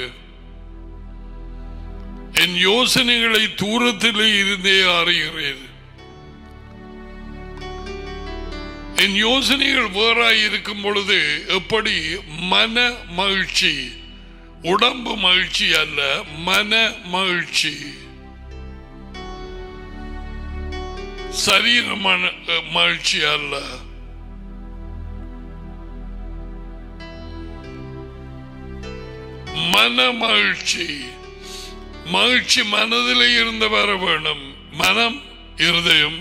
என் யோசனைகளை தூரத்திலே இருந்தே அறிகிறேன் என் யோசனைகள் வேறாய் இருக்கும் பொழுது எப்படி மன மகிழ்ச்சி உடம்பு மகிழ்ச்சி அல்ல மன மகிழ்ச்சி சரீர மன மகிழ்ச்சி அல்ல மன மகிழ்ச்சி மகிழ்ச்சி மனதில் இருந்து வர வேணும் மனம் இருதயம்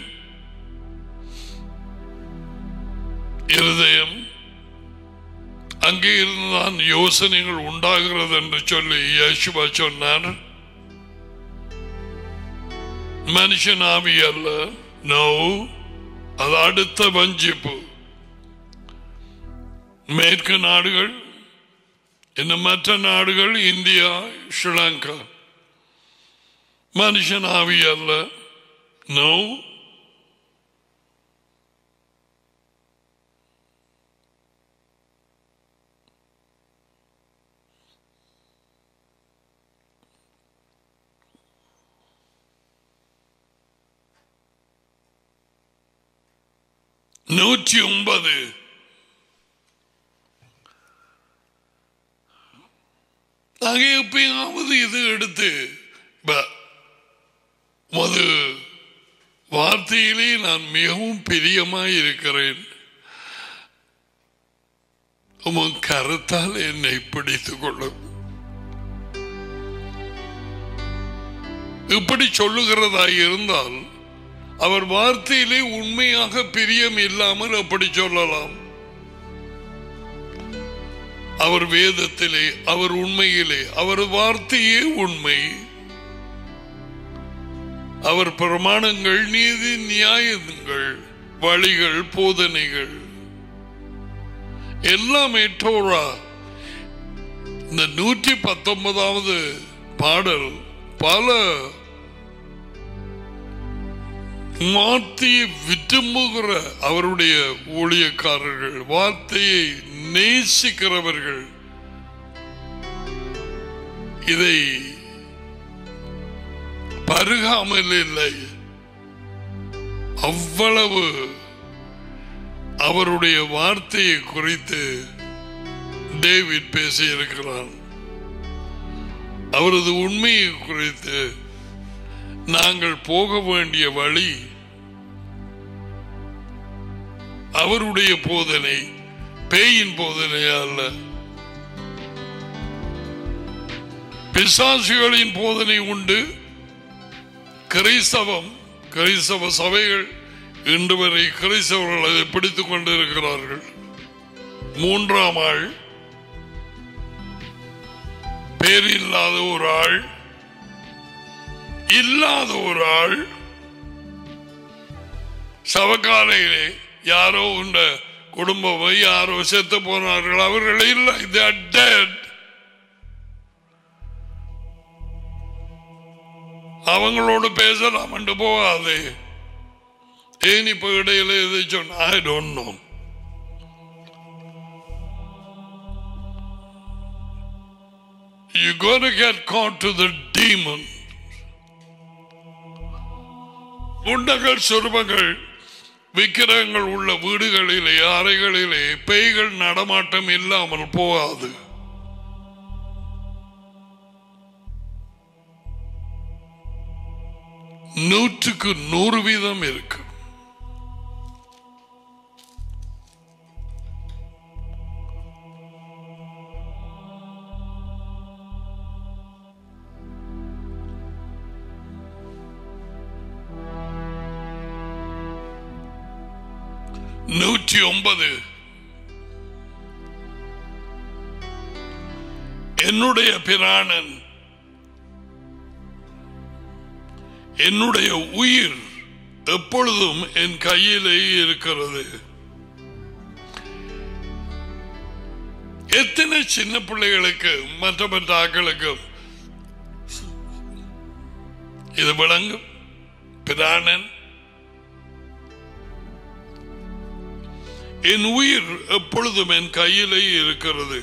இருதயம் அங்கே இருந்துதான் யோசனைகள் உண்டாகிறது என்று சொல்லி யேசுவா சொன்னார் மனுஷன் ஆவி அல்ல நோ அது அடுத்த வஞ்சிப்பு மேற்கு நாடுகள் இன்னும் மற்ற நாடுகள் இந்தியா ஸ்ரீலங்கா மனுஷன் ஆவி அல்ல நோ நூற்றி ஒன்பது நாங்க எப்பயாவது இது எடுத்து ப- உமது வார்த்தையிலே நான் மிகவும் பிரியமாய் இருக்கிறேன் உமன் கருத்தால் என்னை பிடித்துக் கொள்ளும் இப்படி சொல்லுகிறதா இருந்தால் அவர் வார்த்தையிலே உண்மையாக பிரியம் இல்லாமல் அப்படி சொல்லலாம் அவர் வேதத்திலே அவர் உண்மையிலே அவர் வார்த்தையே உண்மை அவர் பிரமாணங்கள் நீதி நியாயங்கள் வழிகள் போதனைகள் எல்லாமே டோரா இந்த நூற்றி பத்தொன்பதாவது பாடல் பல வார்த்தையை விரும்புகிற அவருடைய ஊழியக்காரர்கள் வார்த்தையை நேசிக்கிறவர்கள் இதை பருகாமல் இல்லை அவ்வளவு அவருடைய வார்த்தையை குறித்து டேவிட் பேசியிருக்கிறான் அவரது உண்மையை குறித்து நாங்கள் போக வேண்டிய வழி அவருடைய போதனை பேயின் போதனை அல்ல பிசாசுகளின் போதனை உண்டு கிறிஸ்தவம் கிறிஸ்தவ சபைகள் இன்று வரை கிறிஸ்தவர்கள் அதை பிடித்துக் கொண்டிருக்கிறார்கள் மூன்றாம் ஆள் பேர் இல்லாத ஒரு ஆள் இல்லாத ஒரு ஆள் சவக்காலையிலே யாரோ உண்ட குடும்பமோ யாரோ செத்து போனார்கள் அவர்கள் இல்லை they are dead. அவங்களோடு பேசலாம் என்று போகாது ஏன் இப்ப இடையில எதை சொன்ன I don't know You got to get caught to the demon. உண்டகள் சொருபங்கள் விக்கிரகங்கள் உள்ள வீடுகளிலே அறைகளிலே பேய்கள் நடமாட்டம் இல்லாமல் போகாது நூற்றுக்கு நூறு வீதம் இருக்கு நூற்றி ஒன்பது என்னுடைய பிராணன் என்னுடைய உயிர் எப்பொழுதும் என் கையிலே இருக்கிறது எத்தனை சின்ன பிள்ளைகளுக்கு மற்ற மற்ற ஆக்களுக்கும் இது விளங்கும் பிராணன் என் உயிர் எப்பொழுதும் என் கையிலே இருக்கிறது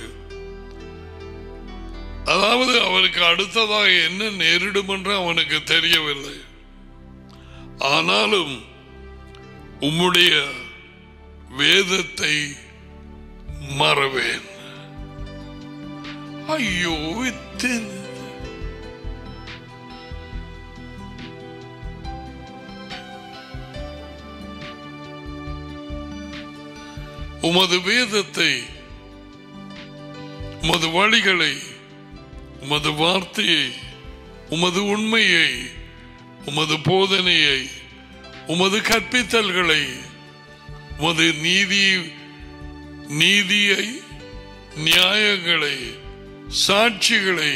அதாவது அவனுக்கு அடுத்ததாக என்ன நேரிடும் என்று அவனுக்கு தெரியவில்லை ஆனாலும் உம்முடைய வேதத்தை மறவேன் ஐயோ இத்தனை உமது வேதத்தை உமது வழிகளை உமது வார்த்தையை உமது உண்மையை உமது போதனையை உமது கற்பித்தல்களை உமது நீதி நீதியை நியாயங்களை சாட்சிகளை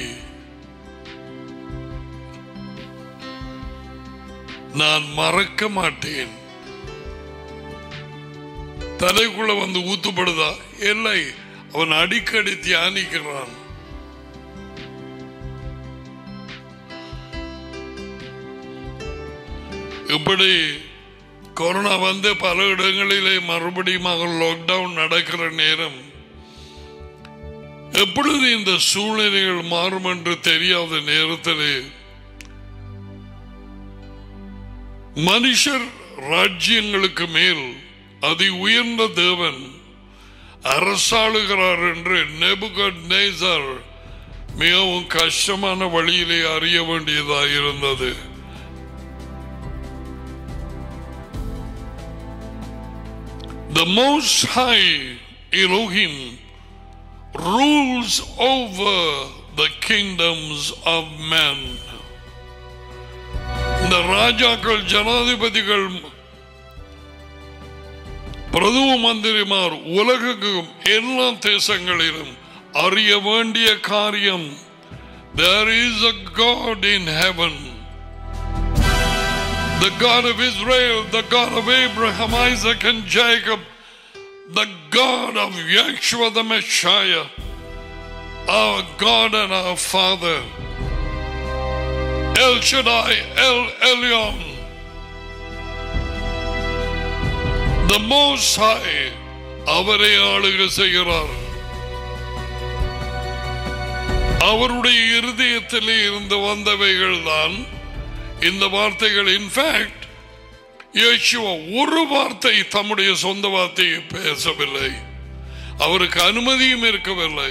நான் மறக்க மாட்டேன் தலைக்குள்ள வந்து ஊத்துப்படுதா இல்லை அவன் அடிக்கடி தியானிக்கிறான் இப்படி கொரோனா வந்து பல இடங்களிலே மறுபடியும் லாக்டவுன் நடக்கிற நேரம் எப்பொழுது இந்த சூழ்நிலைகள் மாறும் என்று தெரியாத நேரத்திலே மனுஷர் ராஜ்யங்களுக்கு மேல் அதி உயர்ந்த தேவன் அரசாளுகிறார் என்று நெபுகட் நேசர் மிகவும் கஷ்டமான வழியிலே அறிய வேண்டியதாக இருந்தது The Most High Elohim rules over the kingdoms of men. இந்த ராஜாக்கள் ஜனாதிபதிகள் பிரதம மந்திரிமார் உலகெங்கும் எல்லா தேசங்களிலும் அறிய வேண்டிய காரியம் there is a God in heaven the God of Israel the God of Abraham Isaac and Jacob the God of Yeshua the Messiah our God and our Father El Shaddai El Elyon the Most High அவரை ஆளுக செய்கிறார் அவருடைய இருதயத்திலே இருந்து வந்தவைகள் தான் இந்த வார்த்தைகள் in fact இயேசுவா ஒரு வார்த்தை தம்முடைய சொந்த வார்த்தையை பேசவில்லை அவருக்கு அனுமதியும் இருக்கவில்லை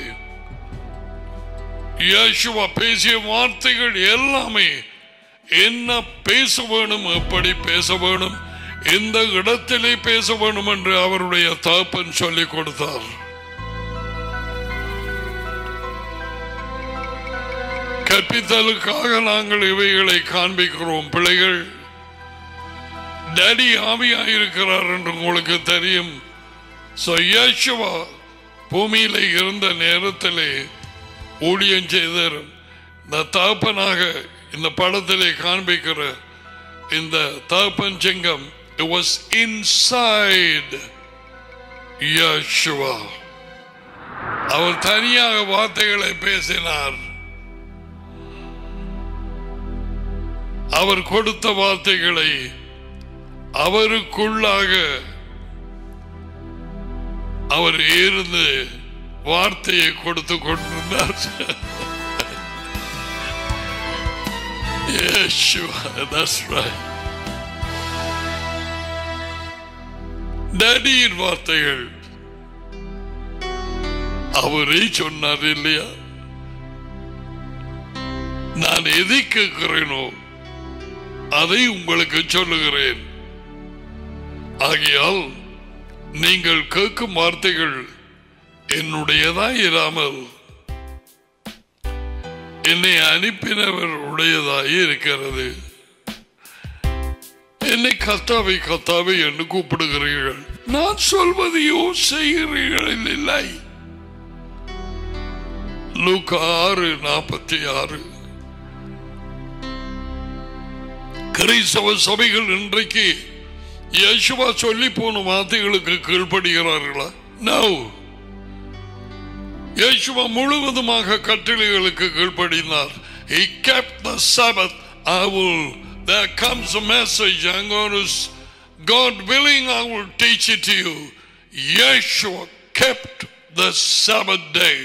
இயேசுவா பேசிய வார்த்தைகள் எல்லாமே என்ன பேச வேணும் எப்படி பேச வேணும் எந்த இடத்திலே பேச வேண்டும் என்று அவருடைய தகப்பன் சொல்லிக் கொடுத்தார் கற்பித்தலுக்காக நாங்கள் இவைகளை காண்பிக்கிறோம் பிள்ளைகள் டேடி ஆவியாக இருக்கிறார் என்று உங்களுக்கு தெரியும் So, இயேசுவா பூமியில இருந்த நேரத்திலே ஊழியம் செய்தார் இந்த தகப்பனாக இந்த படத்திலே காண்பிக்கிற இந்த தகப்பன் சிங்கம் it was inside Yeshua அவர் தனியாக வார்த்தைகளை பேசினார் அவர் கொடுத்த வார்த்தைகளை அவருக்குள்ளாக அவர் இருந்து வார்த்தையை கொடுத்து கொண்டிருந்தார் Yeshua, that's right. டேடியின் வார்த்தைகள் அவரே சொன்னார் இல்லையா நான் எதை கேட்கிறேனோ அதை உங்களுக்கு சொல்லுகிறேன் ஆகையால் நீங்கள் கேட்கும் வார்த்தைகள் என்னுடையதாய் இராமல் என்னை அனுப்பினவர் உடையதாய் இருக்கிறது என்னை கத்தாவை கத்தாவை என்று கூப்பிடுகிறீர்கள் நான் சொல்வதையோ செய்கிறீர்கள் இல்லை லூக்கா ஆறு நாற்பத்தி ஆறு கிறிஸ்தவ சபைகள் இன்றைக்கு யேசுவா சொல்லி போன வார்த்தைகளுக்கு கீழ்ப்படுகிறார்களா நோ யேசுவா முழுவதுமாக கட்டளைகளுக்கு கீழ்ப்படினார் He kept the Sabbath. I will, there comes a message. I'm going to, s- God willing, I will teach it to you. Yeshua kept the Sabbath day.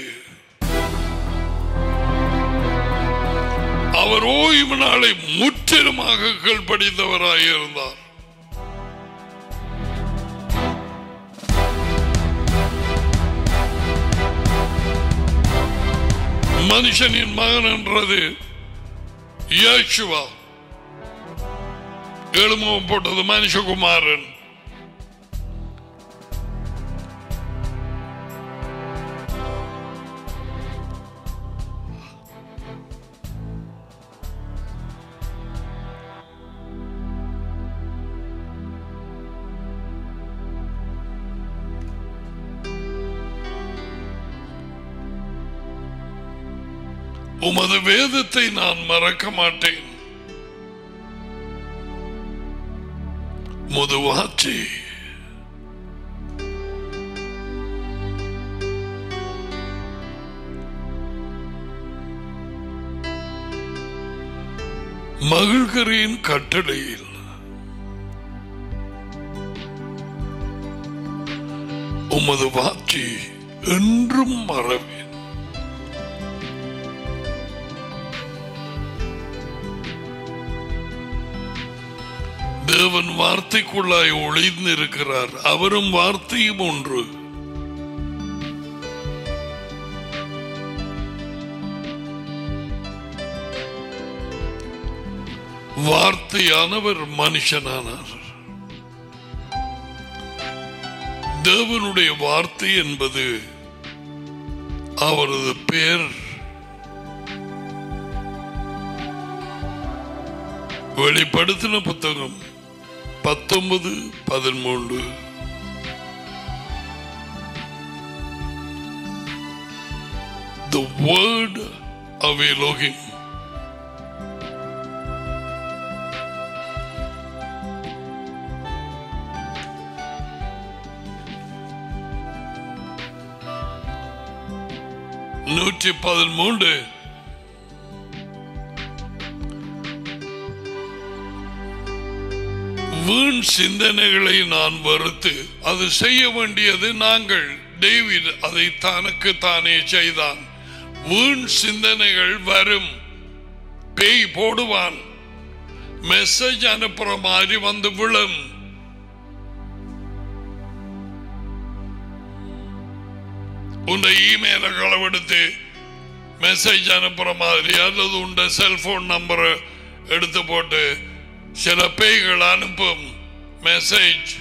அவர் ஓய்வு நாளை முற்றிலுமாக கீழ்ப்படிந்தவராய் இருந்தார் மனுஷனின் மகன் என்றது இயேசுவா எழுமுகம் போட்டது மனுஷகுமாரன் உமது வேதத்தை நான் மறக்க மாட்டேன் உமது வார்த்தை மகிழ்கரின் கட்டளையில் உமது வார்த்தை என்றும் மறவேன் தேவன் வார்த்தைக்குள்ளாய் ஒளிந்திருக்கிறார் அவரும் வார்த்தையும் ஒன்று வார்த்தையானவர் மனுஷனானார் தேவனுடைய வார்த்தை என்பது அவரது பேர் வெளிப்படுத்தின புத்தகம் பத்தொன்பது பதிமூன்று The word of Elohim. நூற்றி பதிமூன்று வீண் சிந்தனைகளை நான் வெறுத்து அது செய்ய வேண்டியது நாங்கள் டேவிட் அதை தனக்கு தானே செய்தான் வீண் சிந்தனைகள் வரும் பேய் போடுவான் மெசேஜ் அனுப்புற மாதிரி வந்து விழும் உன்னை இமெயில களவெடுத்து மெசேஜ் அனுப்புற மாதிரி அல்லது உண்ட செல்போன் நம்பரை எடுத்து போட்டு சில பேய்கள் அனுப்பும் மெசேஜ்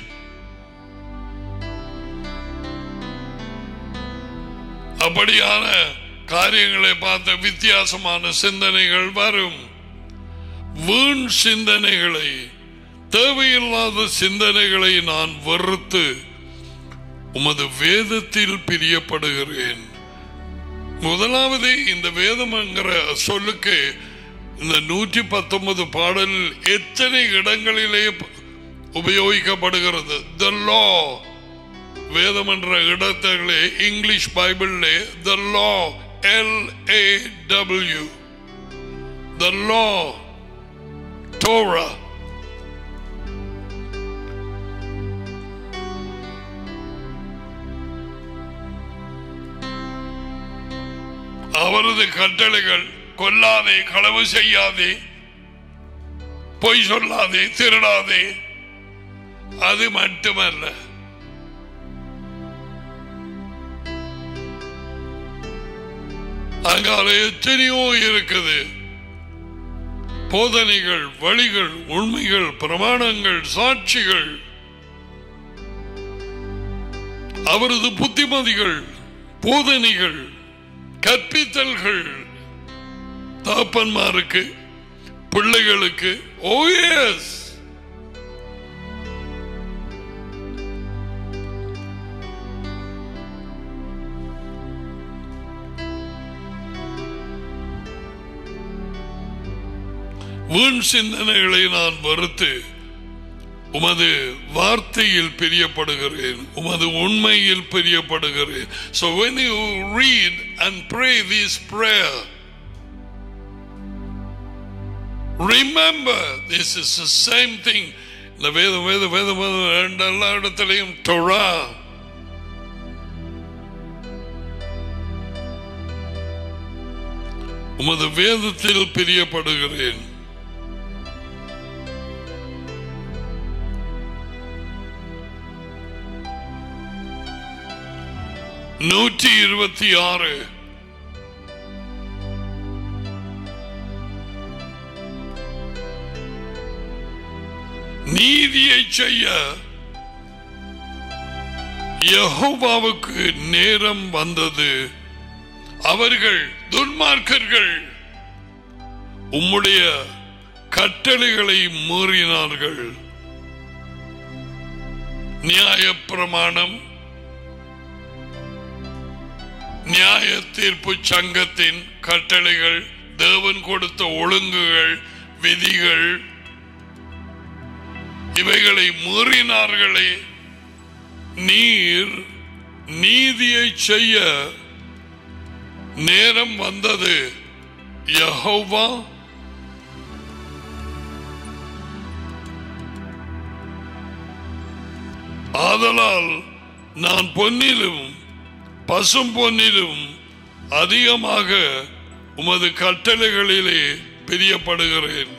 அப்படியான காரியங்களை பார்த்த வித்தியாசமான சிந்தனைகள் வரும் வீண் சிந்தனைகளை தேவையில்லாத சிந்தனைகளை நான் வெறுத்து உமது வேதத்தில் பிரியப்படுகிறேன் முதலாவது இந்த வேதம் என்கிற சொல்லுக்கு இந்த நூற்றி பத்தொன்பது பாடலில் எத்தனை இடங்களிலே உபயோகிக்கப்படுகிறது த லா வேதம் என்ற இடத்திலே இங்கிலீஷ் பைபிளிலே the law L A W the law Torah அவரது கட்டளைகள் கொல்லாதே களவு செய்யாதே பொய் சொல்லாதே திருடாதே அது மட்டுமல்ல அங்கால எத்தனையோ இருக்குது போதனைகள் வழிகள் உண்மைகள் பிரமாணங்கள் சாட்சிகள் அவரது புத்திமதிகள் போதனைகள் கற்பித்தல்கள் தாப்பன்மாருக்கு பிள்ளைகளுக்கு ஓ எஸ் வீண் சிந்தனைகளை நான் மறுத்து உமது வார்த்தையில் பிரியப்படுகிறேன் உமது உண்மையில் பிரியப்படுகிறேன் so when you read and pray this prayer remember this is the same thing இந்த வேதம் வேத வேதம் வேதம் ரெண்டு எல்லா இடத்திலையும் டொரா உமது வேதத்தில் பிரியப்படுகிறேன் நூற்றி இருபத்தி ஆறு நீதியை செய்ய யெகோவாவுக்கு நேரம் வந்தது அவர்கள் துன்மார்க்கர்கள் உம்முடைய கட்டளைகளை மீறினார்கள் நியாயப்பிரமாணம் நியாய தீர்ப்பு சங்கத்தின் கட்டளைகள் தேவன் கொடுத்த ஒழுங்குகள் விதிகள் இவைகளை மீறினார்களே நீர் நீதியை செய்ய நேரம் வந்தது யஹோவா ஆதலால் நான் பொன்னிலும் பசும் பொன்னிலும் அதிகமாக உமது கட்டளைகளிலே பிரியப்படுகிறேன்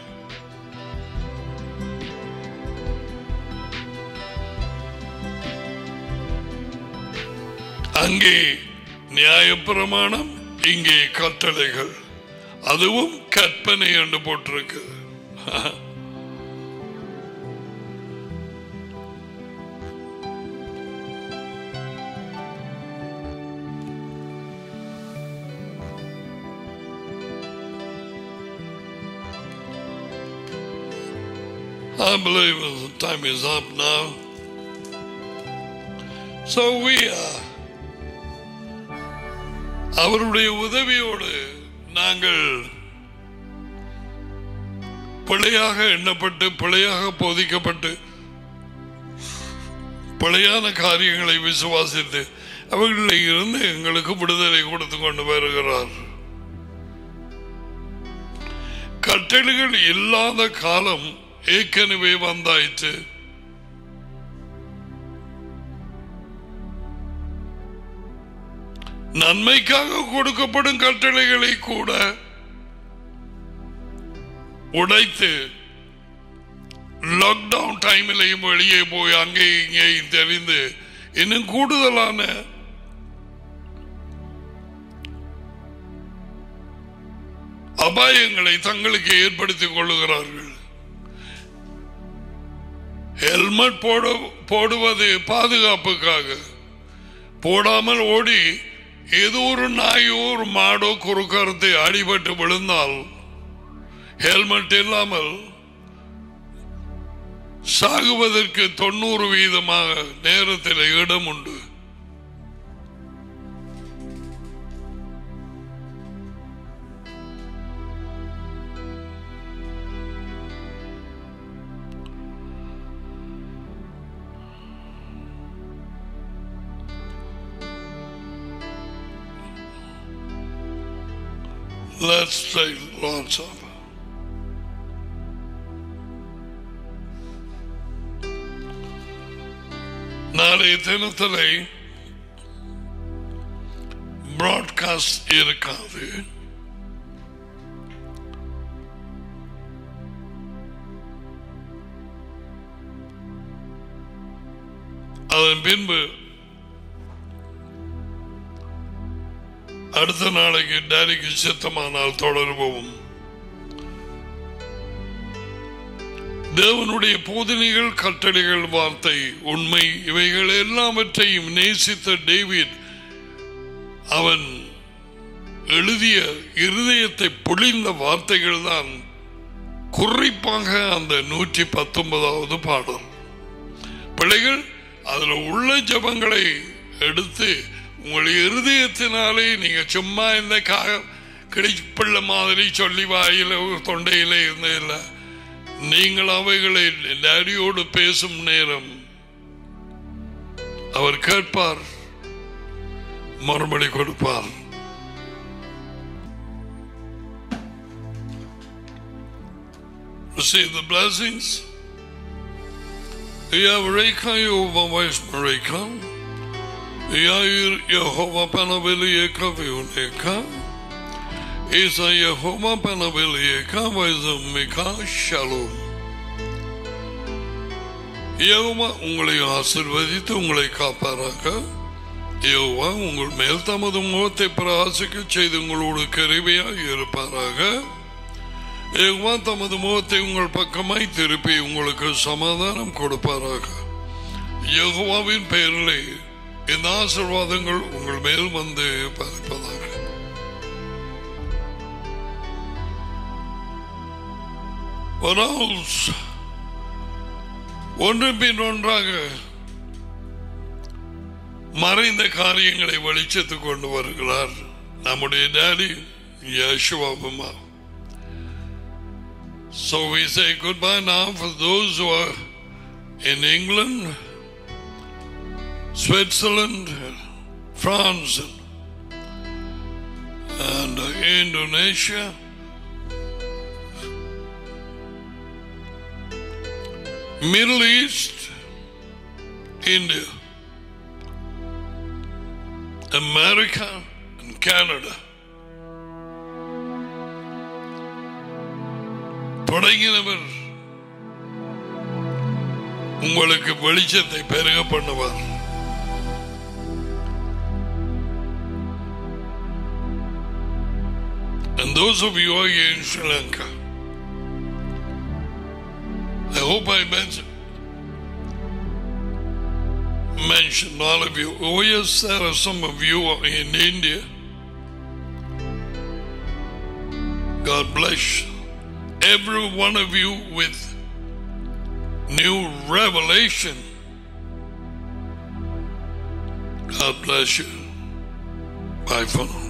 அங்கே நியாயப்பிரமாணம் இங்கே கட்டளைகள் அதுவும் கற்பனை என்று போட்டிருக்கு I believe the time is up now. So we are. அவருடைய உதவியோடு நாங்கள் பிழையாக எண்ணப்பட்டு பிழையாக போதிக்கப்பட்டு பிழையான காரியங்களை விசுவாசித்து அவர்களில் இருந்து எங்களுக்கு விடுதலை கொடுத்து கொண்டு வருகிறார் கட்டளைகள் இல்லாத காலம் ஏற்கனவே வந்தாயிற்று நன்மைக்காக கொடுக்கப்படும் கட்டளைகளை கூட உடைத்து லாக்டவுன் டைமிலையும் வெளியே போய் அங்கே இங்கேயும் தெரிந்து இன்னும் கூடுதலான அபாயங்களை தங்களுக்கு ஏற்படுத்திக் கொள்ளுகிறார்கள் ஹெல்மெட் போட போடுவது பாதுகாப்புக்காக போடாமல் ஓடி ஏதோ ஒரு நாயோ ஒரு மாடோ குறுக்கறுத்து அடிபட்டு விழுந்தால் ஹெல்மெட் இல்லாமல் சாகுவதற்கு தொண்ணூறு வீதமாக நேரத்தில் இடம் உண்டு Let's take Lord's Supper. நாளைய தினத்திலே பிராட்காஸ்ட் இருக்காது அதன் பின்பு அடுத்த நாளைக்கு டேடிக்கு சித்தமானால் தொடருவோம் தேவனுடைய போதனைகள் கட்டளைகள் வார்த்தை உண்மை இவைகள் எல்லாவற்றையும் நேசித்த டேவிட் அவன் எழுதிய இருதயத்தை பொழிந்த வார்த்தைகள் தான் குறிப்பாக அந்த நூற்றி பத்தொன்பதாவது பாடல் பிள்ளைகள் அதுல உள்ள ஜபங்களை எடுத்து உங்கள் இருதயத்தினாலே நீங்க சும்மா இந்த கா கிடைப்பிள்ள மாதிரி சொல்லி வாயில தொண்டையில இருந்ததில்ல நீங்கள் அவைகளை டேடியோடு பேசும் நேரம் அவர் கேட்பார் மறுபடி கொடுப்பார் Receive the blessings. Yavreka Yehova Vaishmareka. Yair Yehova Panavilieka Viuneka. Isa Yehova Panavilieka Vaizumika Shalom. Jehovah உங்களை ஆசிர்வதித்து உங்களை காப்பாராக யெகோவா உங்கள் மேல் தமது முகத்தை பிரகாசிக்க செய்து உங்களோடு கருவியாக இருப்பாராக யெகோவா தமது முகத்தை உங்கள் பக்கமாய் திருப்பி உங்களுக்கு சமாதானம் கொடுப்பாராக யெகோவாவின் பெயரிலே இந்த ஆசிர்வாதங்கள் உங்கள் மேல் வந்து பறிப்பதாக ஒன்று பின் ஒன்றாக மறைந்த காரியங்களை வெளிச்சத்துக் கொண்டு வருகிறார் நம்முடைய டேடி யேசுவாபுமா So we say goodbye now for those who are in England, Switzerland, France, and Indonesia. Middle East, India, America, and Canada. தொடங்கினவர் உங்களுக்கு வெளிச்சத்தை பெருக பண்ணுவார் And those of you who are here in Sri Lanka, I hope I mentioned, mentioned all of you. Oh, yes, there are some of you in India. God bless every one of you with new revelation. God bless you. Bye for now.